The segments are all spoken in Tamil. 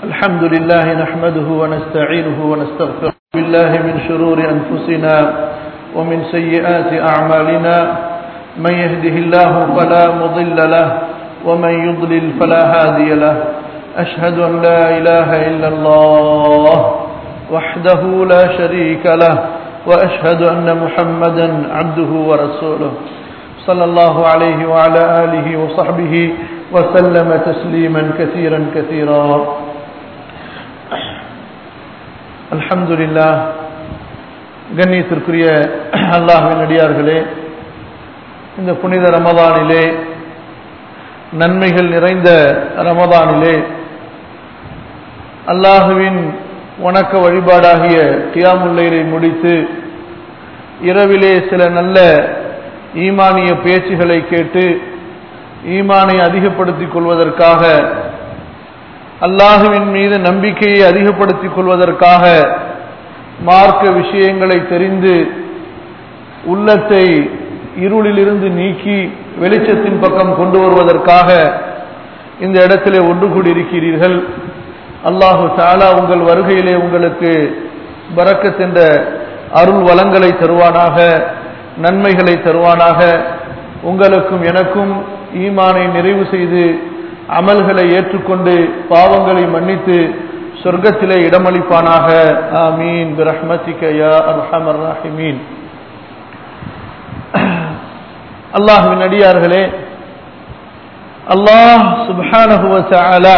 الحمد لله نحمده ونستعينه ونستغفره بالله من شرور أنفسنا ومن سيئات أعمالنا من يهده الله فلا مضل له ومن يضلل فلا هادي له أشهد أن لا إله إلا الله وحده لا شريك له وأشهد أن محمدا عبده ورسوله صلى الله عليه وعلى آله وصحبه وسلم تسليما كثيرا كثيرا الحمد لله கண்ணியத்திற்குரிய அல்லாஹின் அடியார்களே இந்த புனித ரமதானிலே நன்மைகள் நிறைந்த ரமதானிலே அல்லாஹுவின் வணக்க வழிபாடாகிய கியாமுல்லைரை முடித்து இரவிலே சில நல்ல ஈமானிய பேச்சுகளை கேட்டு ஈமானை அதிகப்படுத்திக் கொள்வதற்காக அல்லாஹுவின் மீது நம்பிக்கையை அதிகப்படுத்திக் கொள்வதற்காக மார்க்க விஷயங்களை தெரிந்து உள்ளத்தை இருளிலிருந்து நீக்கி வெளிச்சத்தின் பக்கம் கொண்டு வருவதற்காக இந்த இடத்திலே ஒன்று கூடியிருக்கிறீர்கள் அல்லாஹு தாலா உங்கள் வருகையிலே உங்களுக்கு பறக்கத்தென்ற அருள் வளங்களை தருவானாக நன்மைகளை தருவானாக உங்களுக்கும் எனக்கும் ஈமானை நிறைவு செய்து அமல்களை ஏற்றுக்கொண்டு பாவங்களை மன்னித்து சொர்க்கத்திலே இடமளிப்பானாக ஆமீன் பிரஹ்மதிக யா அர்ஹமர் ராஹிமீன் அல்லாஹ்வின் அடியார்களே அல்லாஹ் சுப்ஹானஹு வ தஆலா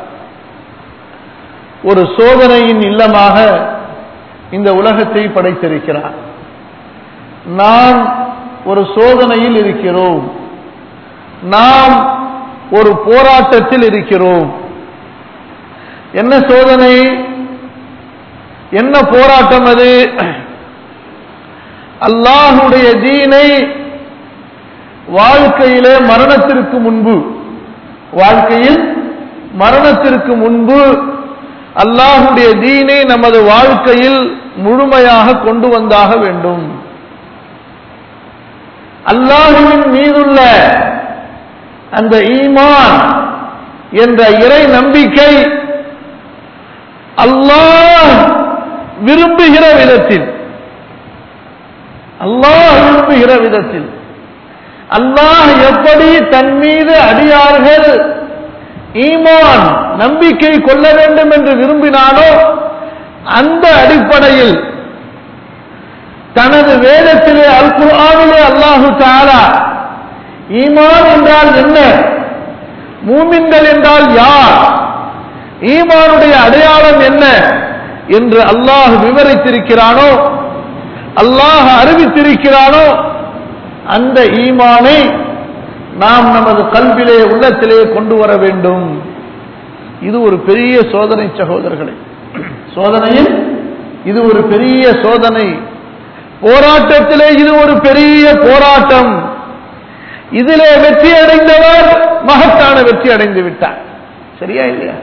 ஒரு சோதனையின் இல்லமாக இந்த உலகத்தை படைத்திருக்கிறார் நாம் ஒரு சோதனையில் இருக்கிறோம் நாம் ஒரு போராட்டத்தில் இருக்கிறோம் என்ன சோதனை என்ன போராட்டம் அது அல்லாஹுடைய தீனை வாழ்க்கையிலே மரணத்திற்கு முன்பு வாழ்க்கையில் மரணத்திற்கு முன்பு அல்லாஹுடைய தீனை நமது வாழ்க்கையில் முழுமையாக கொண்டு வந்தாக வேண்டும் அல்லாஹுவின் மீதுள்ள அந்த ஈமான் என்ற இறை நம்பிக்கை அல்லாஹ் விரும்புகிற விதத்தில் அல்லாஹ் விரும்புகிற விதத்தில் அல்லாஹ் எப்படி தன் மீது அடியார்கள் ஈமான் நம்பிக்கை கொள்ள வேண்டும் என்று விரும்பினானோ அந்த அடிப்படையில் தனது வேதத்திலே அல் குர்ஆனிலே அல்லாஹு தாலா ஈமான் என்றால் என்ன மூமின்கள் என்றால் யார் ஈமானுடைய அடையாளம் என்ன என்று அல்லாஹ் விவரித்திருக்கிறானோ அல்லாஹ் அறிவித்திருக்கிறானோ அந்த ஈமானை நாம் நமது கல்விலே உள்ளத்திலே கொண்டு வர வேண்டும் இது ஒரு பெரிய சோதனை சகோதரர்களே சோதனையில் இது ஒரு பெரிய சோதனை போராட்டத்திலே இது ஒரு பெரிய போராட்டம் இதிலே வெற்றி அடைந்தவர் மகத்தான வெற்றி அடைந்து விட்டார் சரியா இல்லையா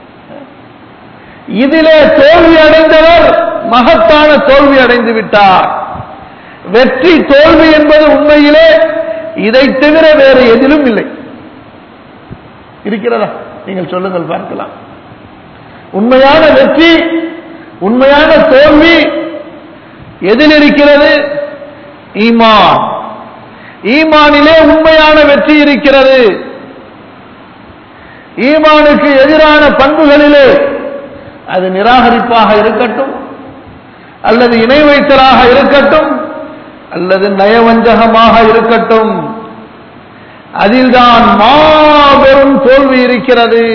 இதிலே தோல்வி அடைந்தவர் மகத்தான தோல்வி அடைந்து விட்டார் வெற்றி தோல்வி என்பது உண்மையிலே இதை தவிர வேறு எதிலும் இல்லை இருக்கிறதா நீங்கள் சொல்லுங்கள் பார்க்கலாம் உண்மையான வெற்றி உண்மையான தோல்வி எதில் இருக்கிறது ஈமான் ஈமானிலே உண்மையான வெற்றி இருக்கிறது ஈமானுக்கு எதிரான பண்புகளிலே அது நிராகரிப்பாக இருக்கட்டும் அல்லது இணை வைத்தலாக இருக்கட்டும் அல்லது நயவஞ்சகமாக இருக்கட்டும் அதில்தான் மாபெரும் தோல்வி இருக்கிறது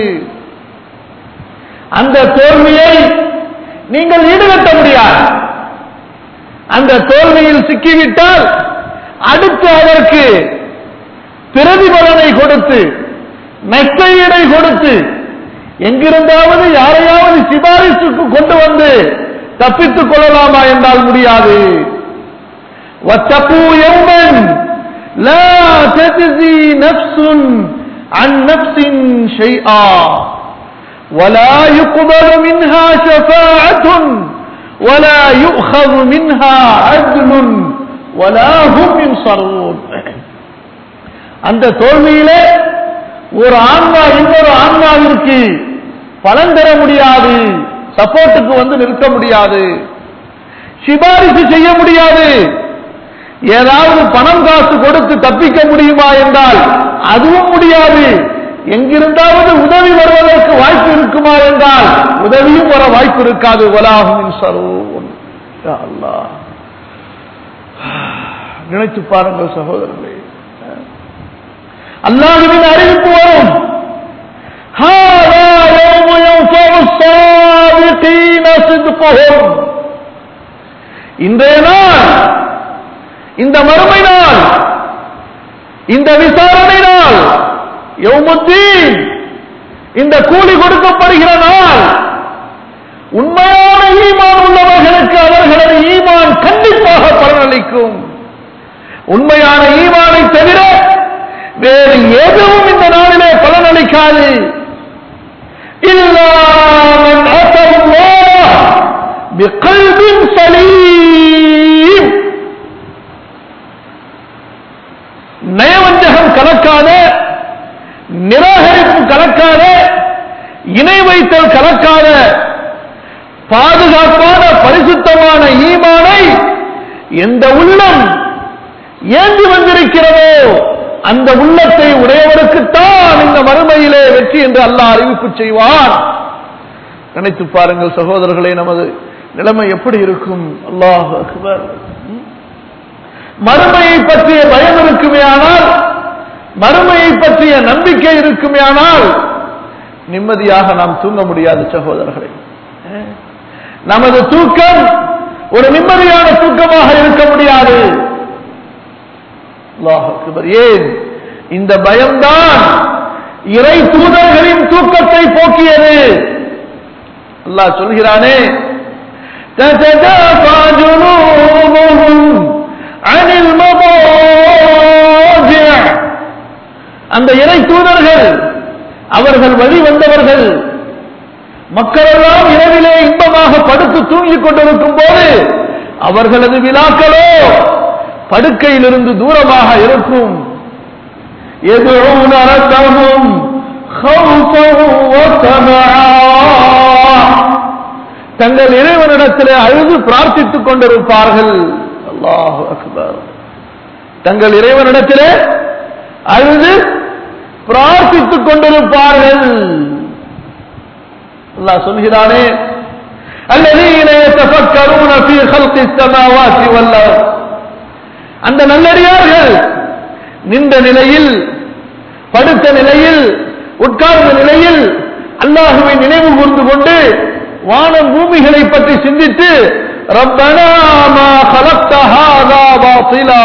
அந்த தோல்வியை நீங்கள் ஈடுகட்ட முடியாது அந்த தோல்வியில் சிக்கிவிட்டால் அடுத்து அதற்கு பிரதிபலனை கொடுத்து நஷ்டையீடை கொடுத்து எங்கிருந்தாவது யாரையாவது சிபாரிசுக்கு கொண்டு வந்து தப்பித்துக் கொள்ளலாமா என்றால் முடியாது واتقوا يوما لا تجزي نفس عن نفس شيئا ولا يقبل منها شفاعة ولا يؤخذ منها عدل ولا هم ينصرون அந்த தோல்வியிலே ஒரு ஆன்மா இன்னொரு ஆன்மாவிற்கு பலன் தர முடியாது சப்போர்ட்டுக்கு வந்து நிற்க முடியாது சிபாரிசு செய்ய முடியாது ஏதாவது பணம் காசு கொடுத்து தப்பிக்க முடியுமா என்றால் அதுவும் முடியாது எங்கிருந்தாவது உதவி வருவதற்கு வாய்ப்பு இருக்குமா என்றால் உதவியும் வர வாய்ப்பு இருக்காது வலாகும் சரோன் அல்லாஹ் நினைத்து பாருங்கள் சகோதரர்களே அல்லாஹுவின் அறிவிப்பு வரும் هذا يوم ينفع الصادقين صدقهم இன்றைய நாள் இந்த மறுமை நாள் இந்த விசாரணை நாள் யௌமுத்தீன் இந்த கூலி கொடுக்கப்படுகிற நாள் உண்மையான ஈமான் உள்ளவர்களுக்கு அவர்களது ஈமான் கண்டிப்பாக பலனளிக்கும் உண்மையான ஈமானை தவிர வேறு எதுவும் இந்த நாளிலே பலனளிக்காது இல்லாமல் بقلب سليم நயவஞ்சகம் கலக்காத நிராகரிப்பு கலக்காத இணை வைத்தல் கலக்காத பாதுகாப்பான பரிசுத்தமான ஈமானை எந்த உள்ளம் ஏந்தி வந்திருக்கிறதோ அந்த உள்ளத்தை உடையவருக்குத்தான் இந்த மறுமையிலே வெற்றி என்று அல்லாஹ் அறிவிப்பு செய்வான் நினைத்து பாருங்கள் சகோதரர்களே நமது நிலைமை எப்படி இருக்கும் அல்லாஹ் அக்பர் மறுமையை பற்றிய பயம் இருக்குமே ஆனால் மறுமையை பற்றிய நம்பிக்கை இருக்குமே ஆனால் நிம்மதியாக நாம் தூங்க முடியாது சகோதரர்களே நமது தூக்கம் ஒரு நிம்மதியான தூக்கமாக இருக்க முடியாது அல்லாஹ் அக்பர் ஏன் இந்த பயம்தான் இறை தூதர்களின் தூக்கத்தை போக்கியது அல்லாஹ் சொல்கிறானே تتجافى جنوبهم عن المضاجع அந்த இறை தூதர்கள் அவர்கள் வழி வந்தவர்கள் மக்களெல்லாம் இரவிலே இன்பமாக படுத்து தூங்கிக் கொண்டிருக்கும் போது அவர்களது விழாக்களோ படுக்கையிலிருந்து தூரமாக இருக்கும் يدعون ربهم خوفا وطمعا தங்கள் இறைவனிடத்திலே அழுது பிரார்த்தித்துக் கொண்டிருப்பார்கள் அல்லாஹு அக்பர் தங்கள் இறைவனிடத்திலே அழுது பிரார்த்தித்துக் கொண்டிருப்பார்கள் அல்லாஹ் சொல்கிறானே الذين يتفكرون في خلق السماوات والارض அந்த நல்லடியார்கள் நின்ற நிலையில் படுத்த நிலையில் உட்கார்ந்த நிலையில் அல்லாஹுவை நினைவு கூர்ந்து கொண்டு வானம் பூமிகளை பற்றி சிந்தித்து ரப்பனா மா خلقت هذا باطلا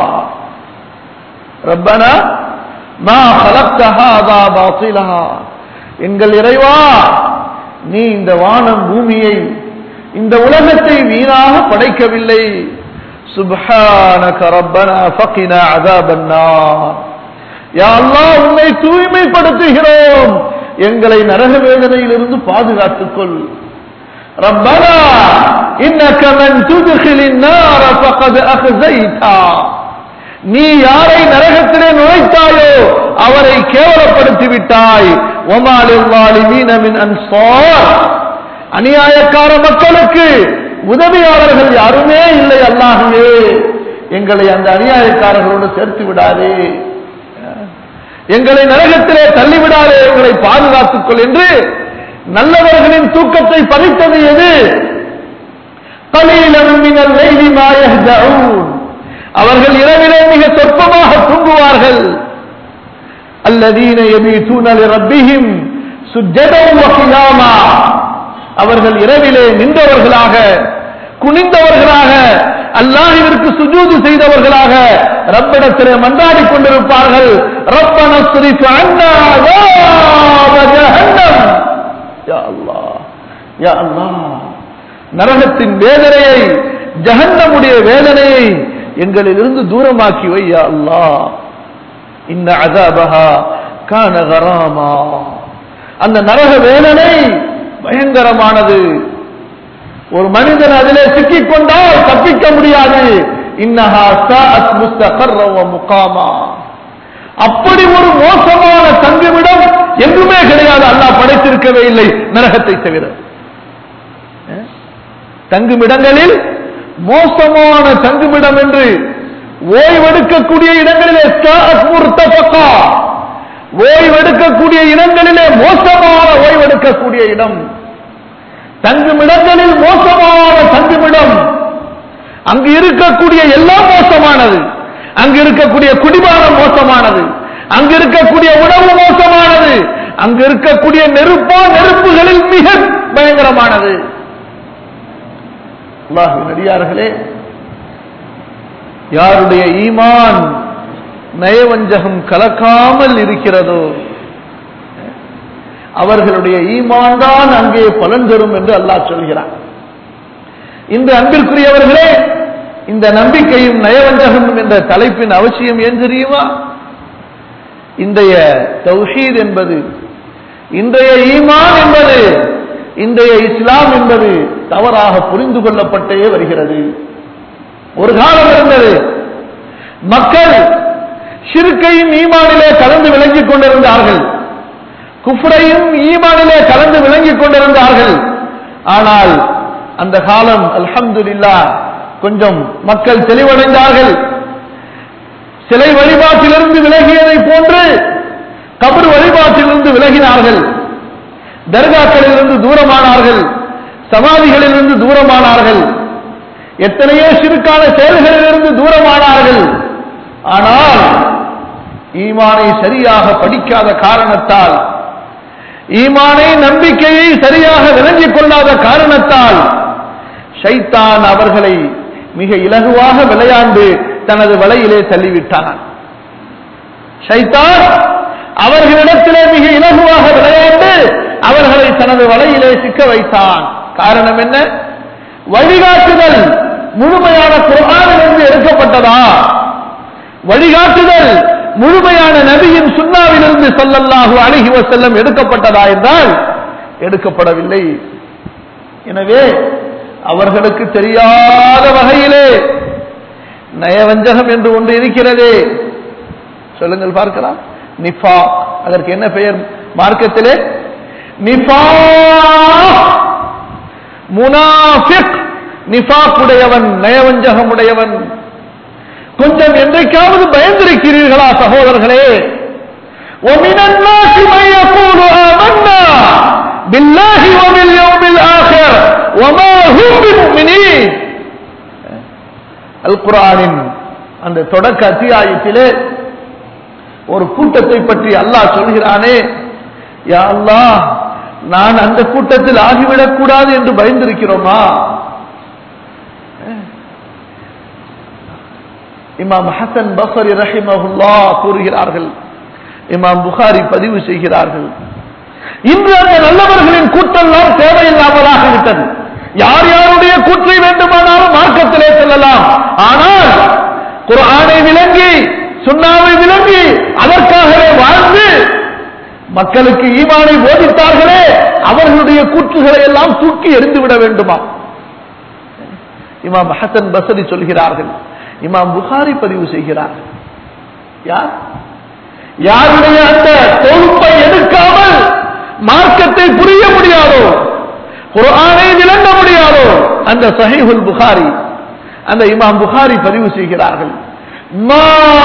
ரப்பனா மா خلقت هذا باطلا எங்கள் இறைவா நீ இந்த வானம் பூமியை இந்த உலகத்தை வீணாக படைக்கவில்லை சுப்ஹானக ரப்பனா ஃபகினா அஸாபன் நார் யா அல்லாஹ் உன்னை தூய்மைப்படுத்துகிறோம் எங்களை நரக வேதனையிலிருந்து பாதுகாத்துக் கொள் ربنا إنك من تدخل النار فقد أخزيتا நீ யாரை நரகத்திலே நுழைத்தாயோ அவரை கேவலப்படுத்தி விட்டாய் ஒமாலின் அன்சார் அநியாயக்கார மக்களுக்கு உதவியாளர்கள் யாருமே இல்லை அல்லாகவே எங்களை அந்த அநியாயக்காரர்களோடு சேர்த்து விடாதே எங்களை நரகத்திலே தள்ளிவிடாதே எங்களை பாதுகாத்துக் கொள் என்று நல்லவர்களின் தூக்கத்தை பறித்தது எது அவர்கள் இரவிலே மிக சொற்பமாக தூங்குவார்கள் அல்லதீன يبيتون لربهم سجدا وقياما அவர்கள் இரவிலே நின்றவர்களாக குனிந்தவர்களாக அல்லாஹிற்கு சுஜூது செய்தவர்களாக ரப்பிடத்திலே மன்றாடி கொண்டிருப்பார்கள் ரப்பன ஸ்ரீஃப் அண்ணா ஜஹன்னம் யா அல்லாஹ் யா அல்லாஹ் நரகத்தின் வேதனையை ஜஹன்னமுடைய வேதனையை எங்களிலிருந்து தூரமாக்கி வை யா அல்லாஹ் இன்ன அதாபஹா கான கராமா அந்த நரக வேதனை பயங்கரமானது ஒரு மனிதன் அதிலே சிக்கிக் கொண்டால் தப்பிக்க முடியாது இன்னஹா சாஅத் முஸ்தகர்ர வ முகாமா அப்படி ஒரு மோசமான தங்குமிடம் எங்குமே கிடையாது அல்லாஹ் படைத்திருக்கவே இல்லை நரகத்தை தவிர அஹ்? தங்குமிடங்களில் மோசமான தங்குமிடம் என்று ஓய்வெடுக்கக்கூடிய இடங்களிலே சாஅத் முர்தஃபகா. ஓய்வெடுக்கக்கூடிய இடங்களிலே மோசமான ஓய்வெடுக்கக்கூடிய இடம் தங்குமிடங்களில் மோசமான தங்குமிடம் அங்கு இருக்கக்கூடிய எல்லாம் மோசமானது அங்கு இருக்கக்கூடிய குடிபானம் மோசமானது அங்கு இருக்கக்கூடிய உணவு மோசமானது அங்கு இருக்கக்கூடிய நெருப்போ நெருப்புகளில் மிக பயங்கரமானது அல்லாஹ்வின் அடியார்களே யாருடைய ஈமான் நயவஞ்சகம் கலக்காமல் இருக்கிறதோ அவர்களுடைய ஈமான் தான் அங்கே பலன் தரும் என்று அல்லாஹ் சொல்கிறான் இந்த அன்பிற்குரியவர்களே இந்த நம்பிக்கையும் நயவஞ்சகமும் என்ற தலைப்பின் அவசியம் ஏன் தெரியுமா இன்றைய தௌஹீத் என்பது இன்றைய ஈமான் என்பது இன்றைய இஸ்லாம் என்பது தவறாக புரிந்து கொள்ளப்பட்டே வருகிறது ஒரு காலம் இருந்தது மக்கள் ஷிர்கையும் ஈமானிலே கலந்து விளங்கிக் கொண்டிருந்தார்கள் குஃப்ரையும் ஈமானிலே கலந்து விளங்கிக் கொண்டிருந்தார்கள் ஆனால் அந்த காலம் அல்ஹம்துலில்லா கொஞ்சம் மக்கள் தெளிவடைந்தார்கள் சிலை வழிபாட்டிலிருந்து விலகியதை போன்று கபர் வழிபாட்டிலிருந்து விலகினார்கள் தர்காக்களிலிருந்து தூரமானார்கள் சமாதிகளிலிருந்து தூரமானார்கள் எத்தனையோ சிறுக்கான செயல்களிலிருந்து தூரமானார்கள் ஆனால் ஈமானை சரியாக படிக்காத காரணத்தால் ஈமானை நம்பிக்கையை சரியாக விளங்கிக் கொள்ளாத காரணத்தால் ஷைத்தான் அவர்களை மிக இலகுவாக விளையாண்டு தனது வலையிலே தள்ளிவிட்டான் ஷைத்தான் அவர்களிடத்திலே மிக இலகுவாக விளையாண்டு அவர்களை தனது வலையிலே சிக்க வைத்தான் காரணம் என்ன வழிகாட்டுதல் முழுமையான குரானிலிருந்து எடுக்கப்பட்டதா வழிகாட்டுதல் முழுமையான நபியின் சுண்ணாவிலிருந்து சொல்லல்லாஹு அழகி வசல்லம் எடுக்கப்பட்டதா என்றால் எடுக்கப்படவில்லை எனவே அவர்களுக்கு தெரியாத வகையிலே நயவஞ்சகம் என்று ஒன்று இருக்கிறதே சொல்லுங்கள் பார்க்கலாம் நிஃபா அதற்கு என்ன பெயர் மார்க்கத்திலே நிஃபா முனாஃபிக் நிஃபாக் உடையவன் நயவஞ்சகம் உடையவன் கொஞ்சம் என்றைக்காவது பயந்திருக்கிறீர்களா சகோதரர்களே ومن الناس من يقول آمنا بالله وباليوم الآخر وما هم بمؤمنين அல்குரானின் அந்த தொடக்க அத்தியாயத்திலே ஒரு கூட்டத்தை பற்றி அல்லாஹ் சொல்கிறானே யா அல்லாஹ் நான் அந்த கூட்டத்தில் ஆகிவிடக் கூடாது என்று பயந்திருக்கிறோமா இமாம் ஹசன் பஃபரி ரஹிமஹுல்லா கூறுகிறார்கள் இமாம் புகாரி பதிவு செய்கிறார்கள் இன்று அந்த நல்லவர்களின் கூட்டெல்லாம் தேவையில்லாமலாக விட்டது யார் யாருடைய கூற்றை வேண்டுமானாலும் மார்க்கத்திலே செல்லலாம் ஆனால் குர்ஆனை விளங்கி சுண்ணாவை விளங்கி அதற்காகவே வாழ்ந்து மக்களுக்கு ஈமானை போதித்தார்களே அவர்களுடைய கூற்றுகளை எல்லாம் தூக்கி எறிந்துவிட வேண்டுமா இமாம் ஹசன் பசரி சொல்கிறார்கள் இமாம் புகாரி பதிவு செய்கிறார் யார் யாருடைய அந்த தொகுப்பை எடுக்காமல் மார்க்கத்தை புரிய முடியாதோ குர்ஆனை விளங்க முடியாதோ அந்த சஹீஹுல் புகாரி அந்த இமாம் புகாரி பதிவு செய்கிறார்கள் மா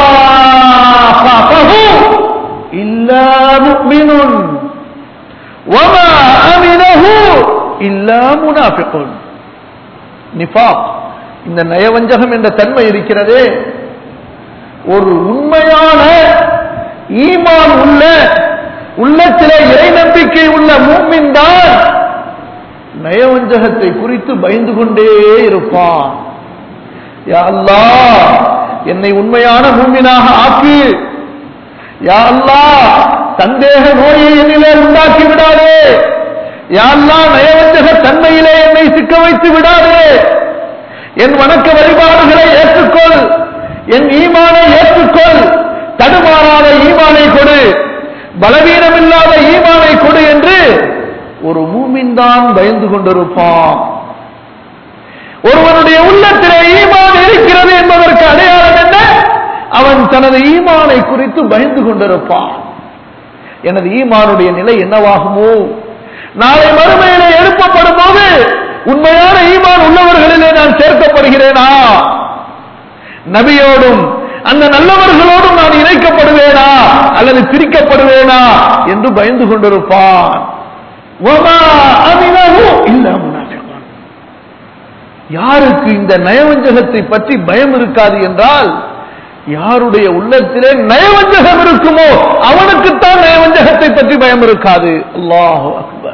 خافه إلا مؤمن وما أمنه إلا منافق நிஃபாக் இந்த நயவஞ்சகம் என்ற தன்மை இருக்கிறதே ஒரு உண்மையான ஈமான் உள்ள உள்ளத்திலே இறை நம்பிக்கை உள்ள மூமின் தான் நயவஞ்சகத்தை குறித்து பயந்து கொண்டே இருப்பான் யா அல்லாஹ் என்னை உண்மையான மூமினாக ஆக்கி யா அல்லாஹ் சந்தேக நோயை என்னிலே உண்டாக்கி விடாதே யா அல்லாஹ் நயவஞ்சக தன்மையிலே என்னை சிக்க வைத்து விடாதே என் வணக்க வழிபாடுகளை ஏற்றுக்கொள் என் ஈமானை ஏற்றுக்கொள் தடுமாறாத ஈமானை கொடு பலவீனமில்லாத ஈமானை கொடு என்று ஒரு மூமின் தான் பயந்து கொண்டிருப்பான் ஒருவனுடைய உள்ளத்திலே ஈமான் இருக்கிறது என்பதற்கு அடையாளம் என்ன அவன் தனது ஈமானை குறித்து பயந்து கொண்டிருப்பான் எனது ஈமானுடைய நிலை என்னவாகுமோ நாளை மறுமையிலே எழுப்பப்படும் போது உண்மையான ஈமான் உள்ளவர்களிலே நான் சேர்க்கப்படுகிறேனா நபியோடும் அந்த நல்லவர்களோடும் நான் இணைக்கப்படுவேனா அல்லது பிரிக்கப்படுவேனா என்று பயந்து கொண்டிருப்பான் வமா அமினஹு இல்லா முனாஃபிகூன். யாருக்கு இந்த நயவஞ்சகத்தை பற்றி பயம் இருக்காது என்றால் யாருடைய உள்ளத்திலே நயவஞ்சகம் இருக்குமோ அவனுக்குத்தான் நயவஞ்சகத்தை பற்றி பயம் இருக்காது அல்லாஹு அக்பர்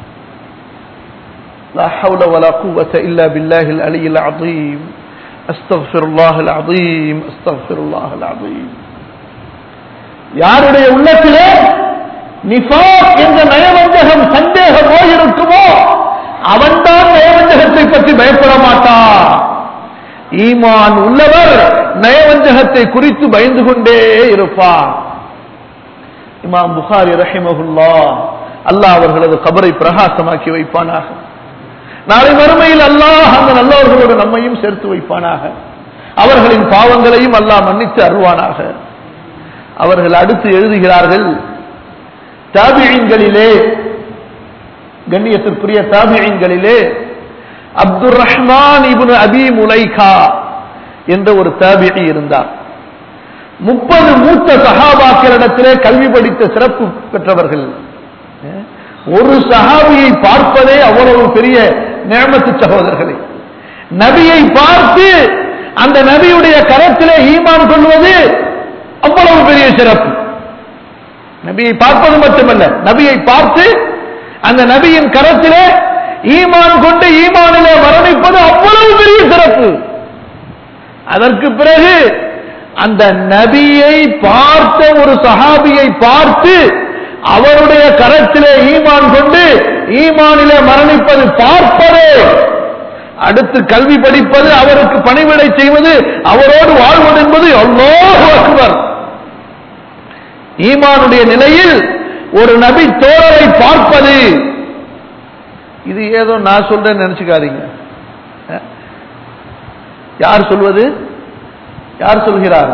لا حول ولا قوة إلا بالله العلي العظيم أستغفر الله العظيم أستغفر الله العظيم யாருடைய உள்ளத்திலே நிஃபாக் என்ற நயவஞ்சகம் சந்தேக நோய் இருக்குமோ அவன்தான் நயவஞ்சகத்தை பற்றி பயப்பட மாட்டான் ஈமான் உள்ளவர் நயவஞ்சகத்தை குறித்து பயந்து கொண்டே இருப்பார் இமாம் புகாரி ரஹிமகுல்லா அல்லாஹ் அவர்களது கபரை பிரகாசமாக்கி வைப்பானாக நாளை மறுமையில் அல்லாஹ் அந்த நல்லவர்களோடு நம்மையும் சேர்த்து வைப்பானாக அவர்களின் பாவங்களையும் அல்லாஹ் மன்னித்து அருள்வானாக அவர்கள் அடுத்து எழுதுகிறார்கள் தாபியங்களிலே கண்ணியத்திற்குரிய தாபியங்களிலே அப்துல் ரஹ்மான் இப்னு அபி முலைகா என்ற ஒரு தாபியி இருந்தார் முப்பது மூத்த சஹாபாக்களிடத்திலே கல்வி படித்த சிறப்பு பெற்றவர்கள் ஒரு சஹாபியை பார்ப்பதே அவ்வளவு பெரிய நேமத்து சகோதரர்களே நபியை பார்த்து அந்த நபியுடைய கரத்திலே ஈமான் கொள்வது அவ்வளவு பெரிய சிறப்பு நபியை பார்ப்பது மட்டுமல்ல நபியை பார்த்து அந்த நபியின் கரத்திலே ஈமான் கொண்டு ஈமானிலே மரணிப்பது அவ்வளவு பெரிய சிறப்பு அதற்கு பிறகு அந்த நபியை பார்த்த ஒரு சஹாபியை பார்த்து அவருடைய கரத்திலே ஈமான் கொண்டு ஈமானிலே மரணிப்பது பார்ப்பதே அடுத்து கல்வி படிப்பது அவருக்கு பணிவிடை செய்வது அவரோடு வாழ்வது என்பது அல்லாஹு அக்பர் ஈமானுடைய நிலையில் ஒரு நபி தோழரை பார்ப்பது இது ஏதோ நான் சொல்றேன்னு நினைச்சுக்காதீங்க அஹ்? யார் சொல்வது யார் சொல்கிறார்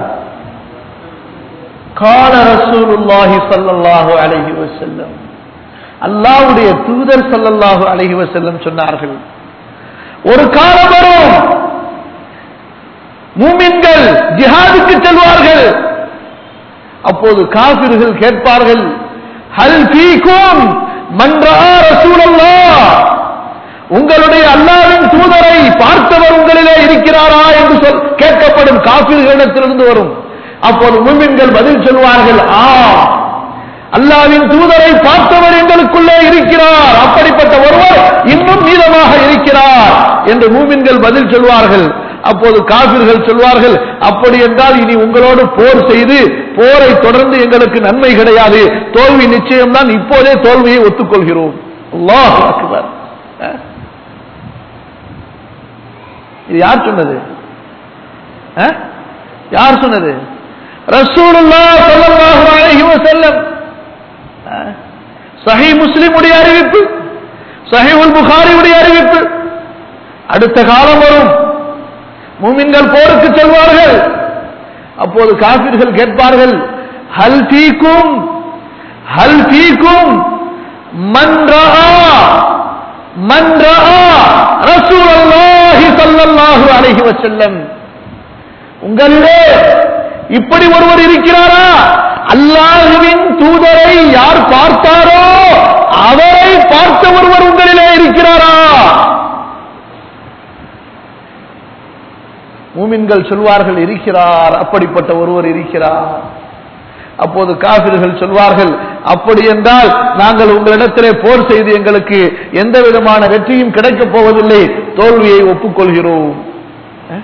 கால ரசூலுல்லாஹி ஸல்லல்லாஹு அலைஹி வஸல்லம் அல்லாஹ்வுடைய தூதர் ஸல்லல்லாஹு அலைஹி வஸல்லம் சொன்னார்கள் ஒரு காலம் வரும் மூமின்கள் ஜிஹாதுக்கு செல்வார்கள் அப்போது காபிர்கள் கேட்பார்கள் ஹல் ஃபீக்கும் மன் ரஆ ரசூலல்லாஹ் உங்களுடைய அல்லாவின் தூதரை பார்த்தவர் உங்களிலே இருக்கிறாரா என்று சொல் கேட்கப்படும் காபிர்களிடத்திலிருந்து வரும் அப்போது மூமின்கள் பதில் சொல்வார்கள் ஆ அல்லாவின் தூதரை பார்த்தவர் எங்களுக்குள்ளே இருக்கிறார் அப்படிப்பட்ட ஒருவர் இன்னும் மீதமாக இருக்கிறார் என்று மூமின்கள் பதில் சொல்வார்கள் அப்போது காபிர்கள் சொல்வார்கள் அப்படி என்றால் இனி உங்களோடு போர் செய்து போரை தொடர்ந்து எங்களுக்கு நன்மை கிடையாது தோல்வி நிச்சயம்தான் இப்போதே தோல்வியை ஒத்துக்கொள்கிறோம் அல்லாஹ் அக்பர் அஹ்? இது யார் சொன்னது அஹ்? யார் சொன்னது ரசூலுல்லாஹ் ஸல்லல்லாஹு அலைஹி வஸல்லம் அஹ்? சஹீஹ் முஸ்லிமுடைய அறிவிப்பு சஹீஹுல் புகாரியுடைய அறிவிப்பு அடுத்த காலம் வரும் மூமின்கள் போருக்கு செல்வார்கள் அப்போது காபிர்கள் கேட்பார்கள் ஹல் ஃபீக்கும் ஹல் ஃபீக்கும் மன் ரஆ மன் ரஆ ரசூலுல்லாஹி ஸல்லல்லாஹு அலைஹி வஸல்லம் உங்களிலே இப்படி ஒருவர் இருக்கிறாரா அல்லாஹுவின் தூதரை யார் பார்த்தாரோ அவரை பார்த்த ஒருவர் உங்களிலே இருக்கிறாரா மூமின்கள் சொல்வார்கள் இருக்கிறார் அப்படிப்பட்ட ஒருவர் இருக்கிறார் அப்போது காபிர்கள் சொல்வார்கள் அப்படி என்றால் நாங்கள் உங்களிடத்திலே போர் செய்து எங்களுக்கு எந்த விதமான வெற்றியும் கிடைக்கப் போவதில்லை தோல்வியை ஒப்புக்கொள்கிறோம் அஹ்?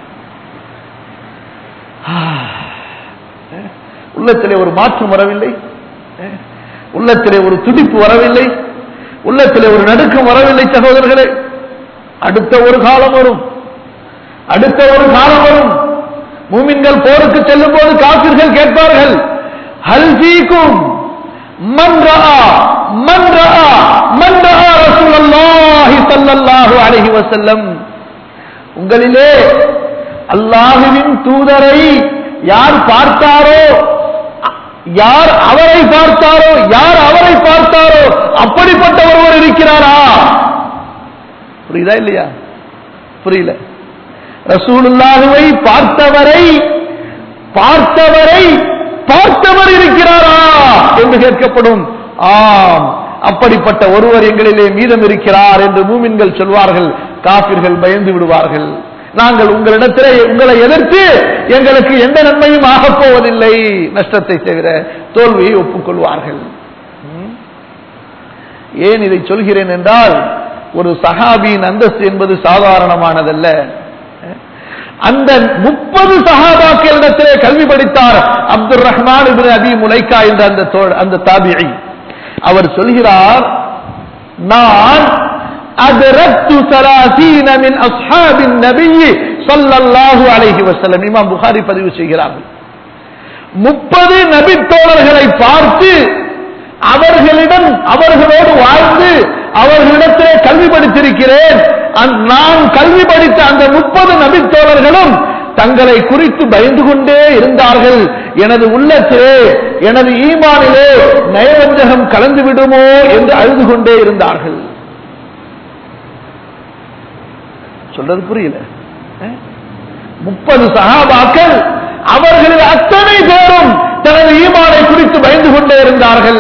அஹ்? உள்ளத்திலே ஒரு மாற்றம் வரவில்லை அஹ்? உள்ளத்திலே ஒரு துடிப்பு வரவில்லை உள்ளத்திலே ஒரு நடுக்கம் வரவில்லை சகோதரர்களே அடுத்த ஒரு காலம் வரும் அடுத்த ஒரு காலம் வரும் மூமின்கள் போருக்கு செல்லும் போது காபிர்கள் கேட்பார்கள் ஹல் ஃபீக்கும் மன் ரஆ மன் ரஆ மன் ரஆ ரசூலுல்லாஹி ஸல்லல்லாஹு அலைஹி வஸல்லம் உங்களிலே அல்லாஹுவின் தூதரை யார் பார்த்தாரோ யார் அவரை பார்த்தாரோ யார் அவரை பார்த்தாரோ அப்படிப்பட்ட ஒருவர் இருக்கிறாரா புரியுதா இல்லையா புரியல ரசூலுல்லாஹுவை பார்த்தவரை பார்த்தவரை பார்த்தவர் இருக்கிறாரா என்று கேட்கப்படும் ஆம் அப்படிப்பட்ட ஒருவர் எங்களிலே மீதம் இருக்கிறார் என்று மூமின்கள் சொல்வார்கள் காபிர்கள் பயந்து விடுவார்கள் நாங்கள் உங்களிடத்திலே உங்களை எதிர்த்து எங்களுக்கு எந்த நன்மையும் ஆகப் போவதில்லை நஷ்டத்தை தவிர தோல்வியை ஒப்புக்கொள்வார்கள் ம்? ஏன் இதை சொல்கிறேன் என்றால் ஒரு சஹாபியின் அந்தஸ்து என்பது சாதாரணமானதல்ல அந்த முப்பது சஹாபாக்களிடத்திலே கல்வி படித்தார் அப்துல் ரஹ்மான் இப்னு அபி முலைக்கா என்ற அந்த தோழ- அந்த தாபியை அவர் சொல்கிறார் நான் أدركت ثلاثين من أصحاب النبي صلى الله عليه وسلم இமாம் புகாரி பதிவு செய்கிறார்கள் முப்பது நபி தோழர்களை பார்த்து அவர்களிடம் அவர்களோடு வாழ்ந்து அவர்களிடத்திலே கல்வி படித்திருக்கிறேன் அந்த- நான் கல்வி படித்த அந்த முப்பது நபி தோழர்களும் தங்களை குறித்து பயந்து கொண்டே இருந்தார்கள் எனது உள்ளத்திலே எனது ஈமானிலே நயவஞ்சகம் கலந்து விடுமோ என்று அழுது கொண்டே இருந்தார்கள் சொல்றது புரியல அஹ்? முப்பது சகாபாக்கள் அவர்களில் அத்தனை பேரும் தனது ஈமானை குறித்து பயந்து கொண்டே இருந்தார்கள்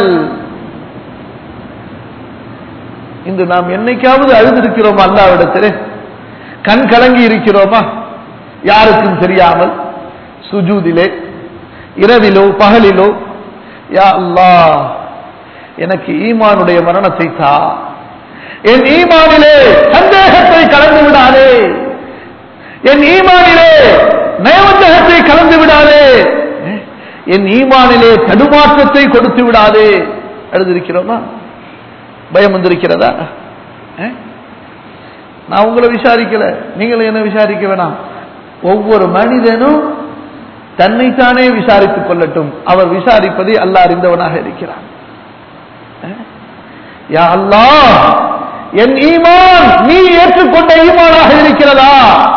இன்று நாம் என்னைக்காவது அழுதிருக்கிறோமா அல்லாவிடத்திலே கண் கலங்கி இருக்கிறோமா யாருக்கும் தெரியாமல் சுஜூதிலே இரவிலோ பகலிலோ யா அல்லாஹ் எனக்கு ஈமானுடைய மரணத்தை தா என் ஈமானிலே சந்தேகத்தை கலந்து விடாதே என் ஈமானிலே நயவஞ்சகத்தை கலந்து விடாதே என் ஈமானிலே தடுமாற்றத்தை கொடுத்து விடாதே எழுதிருக்கிறோமா பயம் வந்திருக்கிறதா அஹ்? நான் உங்களை விசாரிக்கல நீங்களும் என்ன விசாரிக்க வேணாம் ஒவ்வொரு மனிதனும் தன்னைத்தானே விசாரித்துக் கொள்ளட்டும் அவர் விசாரிப்பதை அல்லாஹ் அறிந்தவனாக இருக்கிறான் அஹ்? யா அல்லாஹ் என் ஈமான் நீ ஏற்றுக்கொண்ட ஈமானாக இருக்கிறதா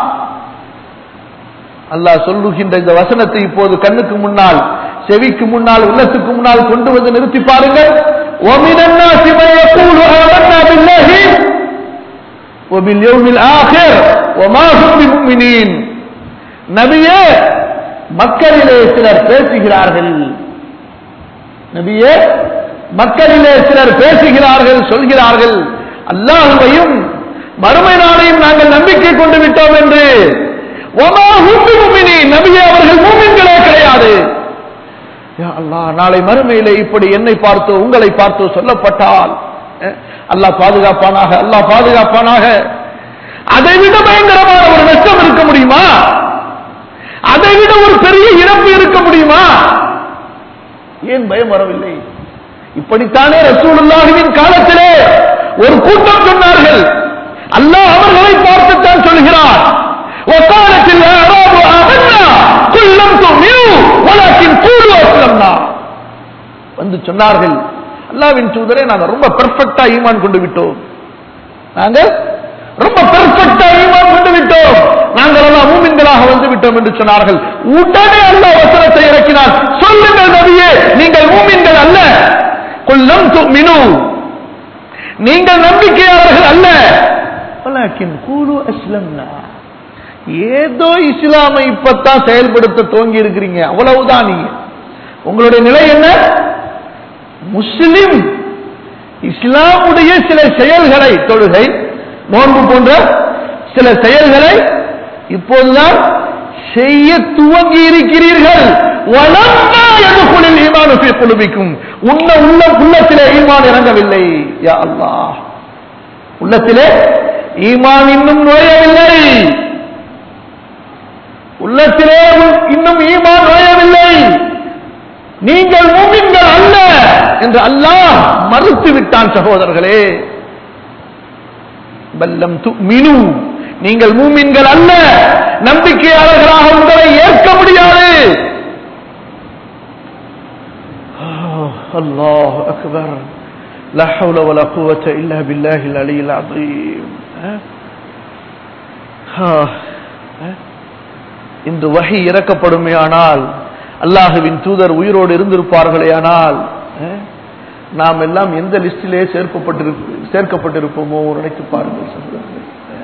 அல்லாஹ் சொல்லுகின்ற இந்த வசனத்தை இப்போது கண்ணுக்கு முன்னால் செவிக்கு முன்னால் உள்ளத்துக்கு முன்னால் கொண்டு வந்து நிறுத்தி பாருங்கள் وَمِنَ النَّاسِ مَن يَقُولُ آمَنَّا بِاللَّهِ وَبِالْيَوْمِ الْآخِرِ وَمَا هُمْ بِمُؤْمِنِينَ நபியே மக்களிலே சிலர் பேசுகிறார்கள் நபியே மக்களிலே சிலர் பேசுகிறார்கள் சொல்கிறார்கள் அல்லாஹுவையும் மறுமை நாளையும் நாங்கள் நம்பிக்கை கொண்டு விட்டோம் என்று ஒமா ஹும்பி முமினி நபியே அவர்கள் மூமின்களே கிடையாது யா அல்லாஹ் நாளை மறுமையிலே இப்படி என்னை பார்த்தோ உங்களை பார்த்தோ சொல்லப்பட்டால் அஹ், அல்லாஹ் பாதுகாப்பானாக அல்லாஹ் பாதுகாப்பானாக அதை விட பயங்கரமான ஒரு நஷ்டம் இருக்க முடியுமா அதை விட ஒரு பெரிய இழப்பு இருக்க முடியுமா ஏன் பயம் வரவில்லை இப்படித்தானே ரசூலுல்லாஹுவின் காலத்திலே ஒரு கூட்டம் சொன்னார்கள் அல்லாஹ் அவர்களை பார்த்துத்தான் சொல்கிறார் وقالت الأعراب آمنا قل لم تؤمنوا ولكن قولوا أسلمنا வந்து சொன்னார்கள் அல்லாவின் தூதரே நாங்க ரொம்ப பெர்ஃபெக்ட்டா ஈமான் கொண்டு விட்டோம் நாங்க ரொம்ப பெர்ஃபெக்ட்டா ஈமான் கொண்டு விட்டோம் நாங்கள் எல்லாம் மூமின்களாக வந்து விட்டோம் என்று சொன்னார்கள் உடனே அல்லாஹ் வசனத்தை இறக்கினார் சொல்லுங்கள் நபியே நீங்கள் மூமின்கள் அல்ல கொல்லம் மினு நீங்கள் நம்பிக்கையாளர்கள் அல்ல வலாக்கின் கூலு அஸ்லம்னா ஏதோ இஸ்லாமை இப்பத்தான் செயல்படுத்த துவங்கி இருக்கிறீங்க அவ்வளவுதான் நீங்க உங்களுடைய நிலை என்ன முஸ்லிம் இஸ்லாமுடைய சில செயல்களை தொழுகை நோன்பு போன்ற சில செயல்களை இப்போதுதான் செய்ய துவங்கி இருக்கிறீர்கள் வளர்ந்தா எதுக்குள்ளில் ஈமான் ஃபீ குலுபிக்கும் உன்ன உள்ள உள்ளத்திலே ஈமான் இறங்கவில்லை யா அல்லாஹ் உள்ளத்திலே ஈமான் இன்னும் நுழையவில்லை உள்ளத்திலே இன்னும் ஈமான் நுழையவில்லை நீங்கள் மூமின்கள் அல்ல என்று அல்லாஹ் மறுத்து விட்டான் சகோதரர்களே பல்லம் மினு நீங்கள் மூமின்கள் அல்ல நம்பிக்கையாளர்களாக உங்களை ஏற்க முடியாது அல்லாஹ் அக்பர் لا حول ولا قوة إلا بالله العلي العظيم இன்று வகை இறக்கப்படுமே ஆனால் அல்லாஹுவின் தூதர் உயிரோடு இருந்திருப்பார்களே ஆனால் அஹ், நாம் எல்லாம் எந்த லிஸ்டிலே சேர்க்கப்பட்டிருப்ப சேர்க்கப்பட்டிருப்போமோ நினைத்து பாருங்கள் சகோதரர்களே அஹ்.